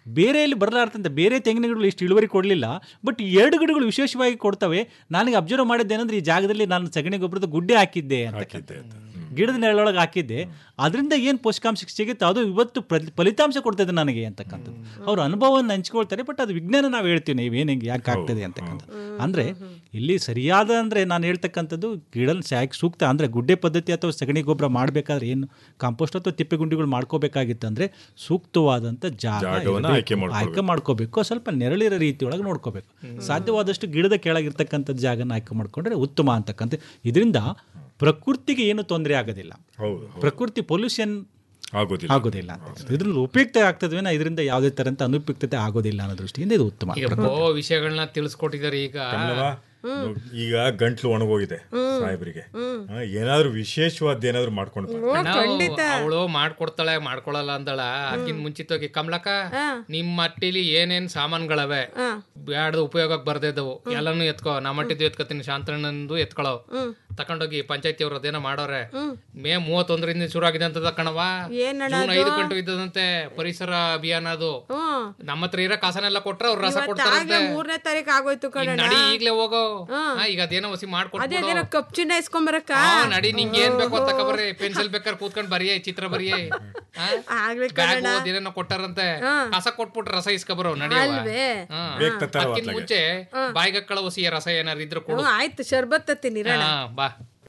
ಬೇರೆಯಲ್ಲಿ ಬರಲಾರ್ತಂತೆ ಬೇರೆ ತೆಂಗಿನ ಗಿಡಗಳು ಇಷ್ಟು ಇಳುವರಿ ಕೊಡಲಿಲ್ಲ ಬಟ್ ಎರಡು ಗಿಡಗಳು ವಿಶೇಷವಾಗಿ ಕೊಡ್ತವೆ ನನಗೆ ಅಬ್ಸರ್ವ್ ಮಾಡಿದ್ದೇನೆಂದ್ರೆ ಈ ಜಾಗದಲ್ಲಿ ನಾನು ಸಗಣಿ ಗೊಬ್ಬರದ ಗುಡ್ಡೆ ಹಾಕಿದ್ದೆ ಅಂತ ಗಿಡದ ನೆರಳೊಳಗೆ ಹಾಕಿದ್ದೆ ಅದರಿಂದ ಏನು ಪೋಷಕಾಂಶ ಸಿಗುತ್ತೆ ಅದು ಇವತ್ತು ಪ್ರತಿ- ಫಲಿತಾಂಶ ಕೊಡ್ತದೆ ನನಗೆ ಅಂತಕ್ಕಂಥದ್ದು ಅವ್ರ ಅನುಭವವನ್ನು ಹಂಚ್ಕೊಳ್ತಾರೆ ಬಟ್ ಅದು ವಿಜ್ಞಾನ ನಾವು ಹೇಳ್ತೀವಿ ನೀವು ಏನು ಹೆಂಗೆ ಯಾಕೆ ಆಗ್ತದೆ ಅಂತಕ್ಕಂಥದ್ದು ಅಂದರೆ ಇಲ್ಲಿ ಸರಿಯಾದ ಅಂದರೆ ನಾನು ಹೇಳ್ತಕ್ಕಂಥದ್ದು ಗಿಡ ಸಾಯಕ್ಕೆ ಸೂಕ್ತ ಅಂದರೆ ಗುಡ್ಡೆ ಪದ್ಧತಿ ಅಥವಾ ಸಗಣಿ ಗೊಬ್ಬರ ಮಾಡಬೇಕಾದ್ರೆ ಏನು ಕಾಂಪೋಸ್ಟ್ ಅಥವಾ ತಿಪ್ಪೆ ಗುಂಡಿಗಳು ಮಾಡ್ಕೋಬೇಕಾಗಿತ್ತು ಅಂದರೆ ಸೂಕ್ತವಾದಂಥ ಜಾಗ
ಜಾಗವನ್ನ
ಇರ್ಬೇಕು.
ಆಯ್ಕೆ ಮಾಡ್ಕೊಳ್ಬೇಕು.
ಆಯ್ಕೆ ಮಾಡ್ಕೋಬೇಕು ಸ್ವಲ್ಪ ನೆರಳಿರೋ ರೀತಿಯೊಳಗೆ ನೋಡ್ಕೋಬೇಕು ಸಾಧ್ಯವಾದಷ್ಟು ಗಿಡದ ಕೆಳಗಿರ್ತಕ್ಕಂಥದ್ದು ಜಾಗನ ಆಯ್ಕೆ ಮಾಡ್ಕೊಂಡ್ರೆ ಉತ್ತಮ ಅಂತಕ್ಕಂಥ ಇದರಿಂದ ಪ್ರಕೃತಿಗೆ ಏನು ತೊಂದರೆ ಆಗೋದಿಲ್ಲ
ಹೌದು
ಪ್ರಕೃತಿ ಪೊಲ್ಯೂಷನ್
ಆಗೋದಿಲ್ಲ
ಆಗೋದಿಲ್ಲ ಅಂತ ಇದರಿಂದ ಉಪಯುಕ್ತ ಆಗ್ತದೆ ಇದರಿಂದ ಯಾವುದೇ ತರಂತ ಅನುಪಯುಕ್ತತೆ ಆಗೋದಿಲ್ಲ ಅನ್ನೋ ದೃಷ್ಟಿಯಿಂದ ಇದು ಉತ್ತಮ
ಈಗ ಬೋ ವಿಷಯಗಳನ್ನ ತಿಳಿಸ್ಕೊಟ್ಟಿದ್ದಾರೆ ಈಗ
ಕಮಲವ್ವ, ಈಗ ಗಂಟ್ಲು ಒಣಗೋಗಿದೆ ಸಾಹೇಬ್ರಿಗೆ ಹಾ, ಏನಾದ್ರೂ ವಿಶೇಷವಾದ ಏನಾದ್ರು ಮಾಡ್ಕೊಂಡು
ಅವಳು ಮಾಡ್ಕೊಡ್ತಾಳೆ ಮಾಡ್ಕೊಳಲ್ಲ ಅಂದಳ ಅದಕ್ಕಿಂತ ಮುಂಚಿತವಾಗಿ ಕಮಲಕ್ಕ ನಿಮ್ ಮಟ್ಟಿಲಿ ಏನೇನ್ ಸಾಮಾನ್ಗಳವೆ ಬ್ಯಾಡ ಉಪಯೋಗಕ್ಕೆ ಬರ್ದಿದ್ದವು ಎಲ್ಲಾನು ಎತ್ಕೋ ನಮ್ಮ ಮಟ್ಟಿದ್ದು ಎತ್ಕೋತೀನಿ ಶಾಂತಣ್ಣಂದು ಎತ್ಕೊಳವ್ ತಕೊಂಡೋಗಿ ಪಂಚಾಯತಿ ಅವ್ರ ಅದೇನೋ ಮಾಡೋರೆ ಮೇ ಮೂವತ್ತೊಂದರಿಂದ ಶುರು ಆಗಿದೆ ಅಂತ ಕಣವ
ಏನಣ್ಣ
ಜೂನ್
ಅದು?
ಐದು ಗಂಟು ಇದ್ದದಂತೆ ಪರಿಸರ ಅಭಿಯಾನ ಅದು
ಹ್ಮ್
ನಮ್ಮ ಹತ್ರ ಇರೋ ಕಾಸನೆಲ್ಲ ಕೊಟ್ರೆ ಅವ್ರು ರಸ
ಇವತ್ತಾಗ್ಲೇ
ಕೊಡ್ತಾರಂತೆ
ಮೂರನೇ ತಾರೀಕು ಆಗೋಯ್ತು
ಈಗ
ಕಣ
ನಡಿ ಈಗ್ಲೇ ಹೋಗೋ ಹಾ, ಈಗ ಅದೇನೋ ಹೊಸಿ
ಅದೇ
ಮಾಡ್ಕೊಟ್ಬಿಡು
ಅದೇನೋ ಕಪ್ ಚಿನ್ನ ಇಸ್ಕೊಂಬರಕ್ಕ
ಹಾ, ನಡಿ ನಿಂಗೆ ಏನ್ ಬೇಕೋ ತಗೊಬರ್ರಿ ಪೆನ್ಸಿಲ್ ಬೇಕಾದ್ರೆ ಕೂತ್ಕೊಂಡ್ ಬರಿಯೇ ಚಿತ್ರ ಬರಿಯೇ
ಆಗ್ಲಿ
ಬ್ಯಾಗ್
ಕಣಣ್ಣ.
ಏನೇನೋ ಕೊಟ್ಟಾರಂತೆ
ಹಾ.
ಕಸ ಕೊಟ್ಬಿಟ್ರೆ ರಸ ಇಸ್ಕೊಬರೋ ನಡಿಯವ
ಅಲ್ವೇ?
ಬೇಗ ತತ್ತಾರ
ಅದಕ್ಕಿಂತ
ಹೊತ್ಲಾಗೆ.
ಮುಂಚೆ ಬಾಯಿಗಕ್ಕಳ ಹೊಸಿಯ ರಸ ಏನಾರು ಇದ್ರೆ ಕೊಡು
ಹ್ಮ್, ಆಯ್ತು ಶರ್ಬತ್ ತತ್ತೀನಿ ಇರೋಣ
ಹಾ, ಬಾ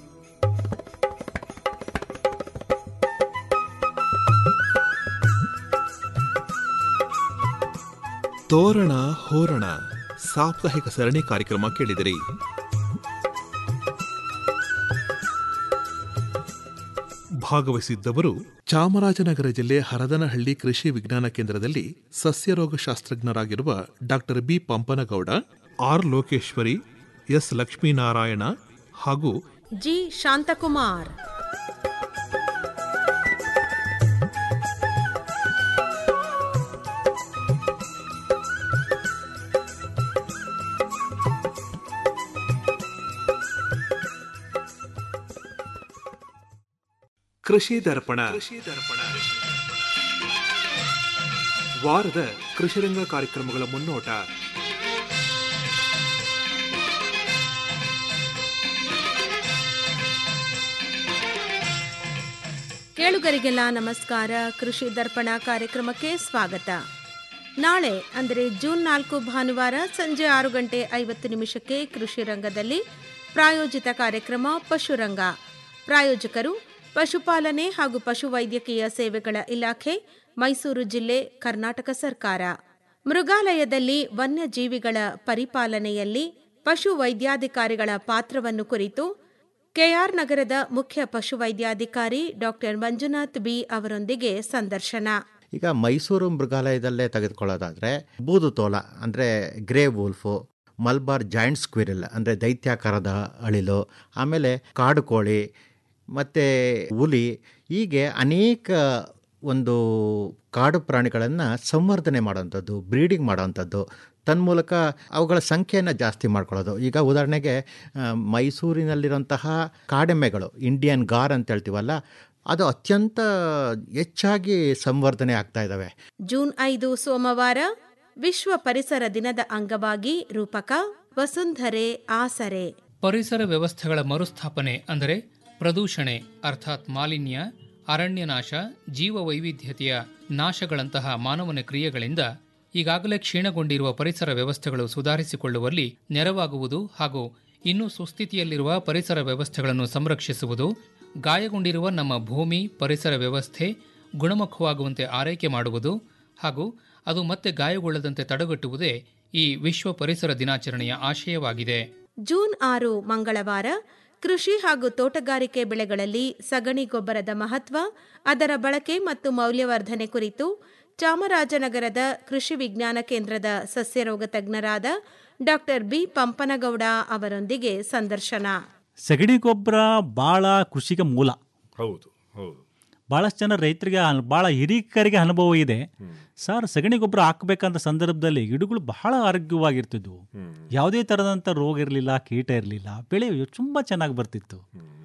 ತೋರಣ ಹೋರಣ ಸಾಪ್ತಾಹಿಕ ಸರಣಿ ಕಾರ್ಯಕ್ರಮ ಕೇಳಿದಿರಿ ಭಾಗವಹಿಸಿದ್ದವರು ಚಾಮರಾಜನಗರ ಜಿಲ್ಲೆ ಹರದನಹಳ್ಳಿ ಕೃಷಿ ವಿಜ್ಞಾನ ಕೇಂದ್ರದಲ್ಲಿ ಸಸ್ಯರೋಗ ಶಾಸ್ತ್ರಜ್ಞರಾಗಿರುವ doctor B Pampanagouda R Lokeshwari S Lakshminarayana ಹಾಗೂ
ಜಿ ಶಾಂತಕುಮಾರ್
ಕೃಷಿ ದರ್ಪಣ ವಾರದ ಕೃಷಿರಂಗ ಕಾರ್ಯಕ್ರಮಗಳ ಮುನ್ನೋಟ
ಕೇಳುಗರಿಗೆಲ್ಲ ನಮಸ್ಕಾರ ಕೃಷಿ ದರ್ಪಣ ಕಾರ್ಯಕ್ರಮಕ್ಕೆ ಸ್ವಾಗತ ನಾಳೆ ಅಂದರೆ ಜೂನ್ ನಾಲ್ಕು ಭಾನುವಾರ ಸಂಜೆ ಆರು ಗಂಟೆ ಐವತ್ತು ನಿಮಿಷಕ್ಕೆ ಕೃಷಿ ರಂಗದಲ್ಲಿ ಪ್ರಾಯೋಜಿತ ಕಾರ್ಯಕ್ರಮ ಪಶುರಂಗ ಪ್ರಾಯೋಜಕರು ಪಶುಪಾಲನೆ ಹಾಗೂ ಪಶುವೈದ್ಯಕೀಯ ಸೇವೆಗಳ ಇಲಾಖೆ ಮೈಸೂರು ಜಿಲ್ಲೆ ಕರ್ನಾಟಕ ಸರ್ಕಾರ ಮೃಗಾಲಯದಲ್ಲಿ ವನ್ಯಜೀವಿಗಳ ಪರಿಪಾಲನೆಯಲ್ಲಿ ಪಶು ವೈದ್ಯಾಧಿಕಾರಿಗಳ ಪಾತ್ರವನ್ನು ಕುರಿತು ಕೆಆರ್ ನಗರದ ಮುಖ್ಯ ಪಶುವೈದ್ಯಾಧಿಕಾರಿ ಡಾಕ್ಟರ್ ಮಂಜುನಾಥ್ ಬಿ ಅವರೊಂದಿಗೆ ಸಂದರ್ಶನ
ಈಗ ಮೈಸೂರು ಮೃಗಾಲಯದಲ್ಲೇ ತೆಗೆದುಕೊಳ್ಳೋದಾದರೆ ಬೂದು ತೋಲ ಅಂದರೆ grey wolf Malabar giant squirrel ಅಂದರೆ ದೈತ್ಯಾಕಾರದ ಅಳಿಲು ಆಮೇಲೆ ಕಾಡು ಕೋಳಿ ಮತ್ತು ಹುಲಿ ಹೀಗೆ ಅನೇಕ ಒಂದು ಕಾಡು ಪ್ರಾಣಿಗಳನ್ನು ಸಂವರ್ಧನೆ ಮಾಡೋವಂಥದ್ದು ಬ್ರೀಡಿಂಗ್ ಮಾಡೋವಂಥದ್ದು ತನ್ಮೂಲಕ ಅವುಗಳ ಸಂಖ್ಯೆಯನ್ನು ಜಾಸ್ತಿ ಮಾಡ್ಕೊಳ್ಳೋದು ಈಗ ಉದಾಹರಣೆಗೆ ಆ, ಮೈಸೂರಿನಲ್ಲಿರುವಂತಹ ಕಾಡೆಮ್ಮೆಗಳು ಇಂಡಿಯನ್ ಗಾರ್ ಅಂತ ಹೇಳ್ತೀವಲ್ಲ ಅದು ಅತ್ಯಂತ ಹೆಚ್ಚಾಗಿ ಸಂವರ್ಧನೆ ಆಗ್ತಾ ಇದ್ದಾವೆ
ಜೂನ್ ಐದು ಸೋಮವಾರ ವಿಶ್ವ ಪರಿಸರ ದಿನದ ಅಂಗವಾಗಿ ರೂಪಕ ವಸುಂಧರೆ ಆಸರೆ
ಪರಿಸರ ವ್ಯವಸ್ಥೆಗಳ ಮರುಸ್ಥಾಪನೆ ಅಂದರೆ ಪ್ರದೂಷಣೆ ಅರ್ಥಾತ್ ಮಾಲಿನ್ಯ ಅರಣ್ಯನಾಶ ಜೀವ ವೈವಿಧ್ಯತೆಯ ನಾಶಗಳಂತಹ ಮಾನವನ ಕ್ರಿಯೆಗಳಿಂದ ಈಗಾಗಲೇ ಕ್ಷೀಣಗೊಂಡಿರುವ ಪರಿಸರ ವ್ಯವಸ್ಥೆಗಳು ಸುಧಾರಿಸಿಕೊಳ್ಳುವಲ್ಲಿ ನೆರವಾಗುವುದು ಹಾಗೂ ಇನ್ನೂ ಸುಸ್ಥಿತಿಯಲ್ಲಿರುವ ಪರಿಸರ ವ್ಯವಸ್ಥೆಗಳನ್ನು ಸಂರಕ್ಷಿಸುವುದು ಗಾಯಗೊಂಡಿರುವ ನಮ್ಮ ಭೂಮಿ ಪರಿಸರ ವ್ಯವಸ್ಥೆ ಗುಣಮುಖವಾಗುವಂತೆ ಆರೈಕೆ ಮಾಡುವುದು ಹಾಗೂ ಅದು ಮತ್ತೆ ಗಾಯಗೊಳ್ಳದಂತೆ ತಡೆಗಟ್ಟುವುದೇ ಈ ವಿಶ್ವ ಪರಿಸರ ದಿನಾಚರಣೆಯ ಆಶಯವಾಗಿದೆ
ಜೂನ್ ಆರು ಮಂಗಳವಾರ ಕೃಷಿ ಹಾಗೂ ತೋಟಗಾರಿಕೆ ಬೆಳೆಗಳಲ್ಲಿ ಸಗಣಿ ಗೊಬ್ಬರದ ಮಹತ್ವ ಅದರ ಬಳಕೆ ಮತ್ತು ಮೌಲ್ಯವರ್ಧನೆ ಕುರಿತು ಚಾಮರಾಜನಗರದ ಕೃಷಿ ವಿಜ್ಞಾನ ಕೇಂದ್ರದ ಸಸ್ಯರೋಗ ತಜ್ಞರಾದ ಡಾಕ್ಟರ್ ಬಿ ಪಂಪನಗೌಡ ಅವರೊಂದಿಗೆ ಸಂದರ್ಶನ
ಸಗಣಿ ಗೊಬ್ಬರ ಭಾಳ ಕೃಷಿಗೆ ಮೂಲ
ಹೌದು ಹೌದು
ಭಾಳಷ್ಟು ಜನ ರೈತರಿಗೆ ಅನ್- ಭಾಳ ಹಿರಿಕರಿಗೆ ಅನುಭವ ಇದೆ ಸರ್ ಸಗಣಿ ಗೊಬ್ಬರ ಹಾಕಬೇಕಂತ ಸಂದರ್ಭದಲ್ಲಿ ಗಿಡಗಳು ಬಹಳ ಆರೋಗ್ಯವಾಗಿರ್ತಿದ್ವು ಯಾವುದೇ ಥರದಂಥ ರೋಗ ಇರಲಿಲ್ಲ ಕೀಟ ಇರಲಿಲ್ಲ ಬೆಳೆ ತುಂಬ ಚೆನ್ನಾಗಿ ಬರ್ತಿತ್ತು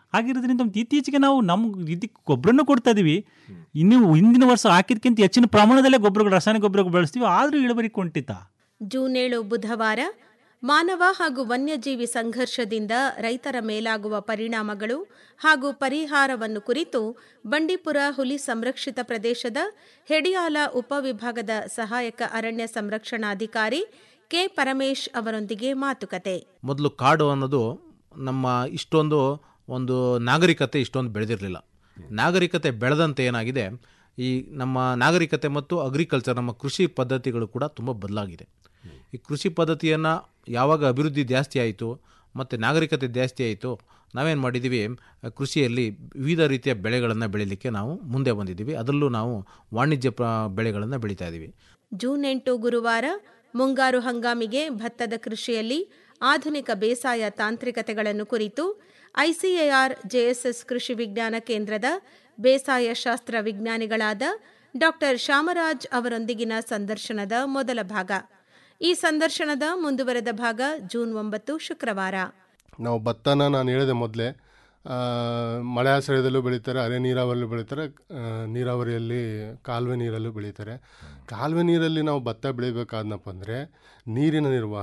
ಆಗಿರೋದ್ರಿಂದ ಒಂದು ಇತ್ತೀಚೆಗೆ ನಾವು ನಮ್ಮ ಇದಕ್ಕೆ ಗೊಬ್ಬರನೂ ಕೊಡ್ತಾ ಇದೀವಿ ಇನ್ನು ಹಿಂದಿನ ವರ್ಷ ಹಾಕಿದ್ಕಿಂತ ಹೆಚ್ಚಿನ ಪ್ರಮಾಣದಲ್ಲೇ ಗೊಬ್ಬರಗಳು ರಾಸಾಯನಿಕ ಗೊಬ್ಬರಗಳು ಬಳಸ್ತೀವಿ ಆದರೂ ಇಳುವರಿ ಕೊಂಟಿತ
ಜೂನ್ ಏಳು ಬುಧವಾರ ಮಾನವ ಹಾಗೂ ವನ್ಯಜೀವಿ ಸಂಘರ್ಷದಿಂದ ರೈತರ ಮೇಲಾಗುವ ಪರಿಣಾಮಗಳು ಹಾಗೂ ಪರಿಹಾರವನ್ನು ಕುರಿತು ಬಂಡೀಪುರ ಹುಲಿ ಸಂರಕ್ಷಿತ ಪ್ರದೇಶದ ಹೆಡಿಯಾಲ ಉಪವಿಭಾಗದ ಸಹಾಯಕ ಅರಣ್ಯ ಸಂರಕ್ಷಣಾಧಿಕಾರಿ ಕೆ ಪರಮೇಶ್ ಅವರೊಂದಿಗೆ ಮಾತುಕತೆ
ಮೊದಲು ಕಾಡು ಅನ್ನೋದು ನಮ್ಮ ಇಷ್ಟೊಂದು ಒಂದು ನಾಗರಿಕತೆ ಇಷ್ಟೊಂದು ಬೆಳೆದಿರಲಿಲ್ಲ ನಾಗರಿಕತೆ ಬೆಳೆದಂತೆ ಏನಾಗಿದೆ ಈ ನಮ್ಮ ನಾಗರಿಕತೆ ಮತ್ತು ಅಗ್ರಿಕಲ್ಚರ್ ನಮ್ಮ ಕೃಷಿ ಪದ್ಧತಿಗಳು ಕೂಡ ತುಂಬ ಬದಲಾಗಿದೆ ಈ ಕೃಷಿ ಪದ್ಧತಿಯನ್ನು ಯಾವಾಗ ಅಭಿವೃದ್ಧಿ ಜಾಸ್ತಿ ಆಯಿತು ಮತ್ತು ನಾಗರಿಕತೆ ಜಾಸ್ತಿ ಆಯಿತು ನಾವೇನು ಮಾಡಿದ್ದೀವಿ ಕೃಷಿಯಲ್ಲಿ ವಿವಿಧ ರೀತಿಯ ಬೆಳೆಗಳನ್ನು ಬೆಳೀಲಿಕ್ಕೆ ನಾವು ಮುಂದೆ ಬಂದಿದ್ದೀವಿ ಅದರಲ್ಲೂ ನಾವು ವಾಣಿಜ್ಯ ಪ್ರ ಬೆಳೆಗಳನ್ನು ಬೆಳೀತಾ ಇದ್ದೀವಿ
ಜೂನ್ ಎಂಟು ಗುರುವಾರ ಮುಂಗಾರು ಹಂಗಾಮಿಗೆ ಭತ್ತದ ಕೃಷಿಯಲ್ಲಿ ಆಧುನಿಕ ಬೇಸಾಯ ತಾಂತ್ರಿಕತೆಗಳನ್ನು ಕುರಿತು ಐಸಿಎಆರ್ ಜೆಎಸ್ಎಸ್ ಕೃಷಿ ವಿಜ್ಞಾನ ಕೇಂದ್ರದ ಬೇಸಾಯ ಶಾಸ್ತ್ರ ವಿಜ್ಞಾನಿಗಳಾದ ಡಾಕ್ಟರ್ ಶ್ಯಾಮರಾಜ್ ಅವರೊಂದಿಗಿನ ಸಂದರ್ಶನದ ಮೊದಲ ಭಾಗ ಈ ಸಂದರ್ಶನದ ಮುಂದುವರೆದ ಭಾಗ ಜೂನ್ ಒಂಬತ್ತು ಶುಕ್ರವಾರ
ನಾವು ಭತ್ತನ ನಾನು ಹೇಳಿದೆ ಮೊದಲೇ ಮಳೆ ಆಶ್ರಯದಲ್ಲೂ ಬೆಳೀತಾರೆ ಅರೆ ನೀರಾವರಿಯಲ್ಲೂ ಬೆಳೀತಾರೆ ಆ, ನೀರಾವರಿಯಲ್ಲಿ ಕಾಲುವೆ ನೀರಲ್ಲೂ ಬೆಳೀತಾರೆ ಕಾಲುವೆ ನೀರಲ್ಲಿ ನಾವು ಭತ್ತ ಬೆಳಿಬೇಕಾದ್ನಪ್ಪ ಅಂದರೆ ನೀರಿನ ನಿರ್ವಹಣೆ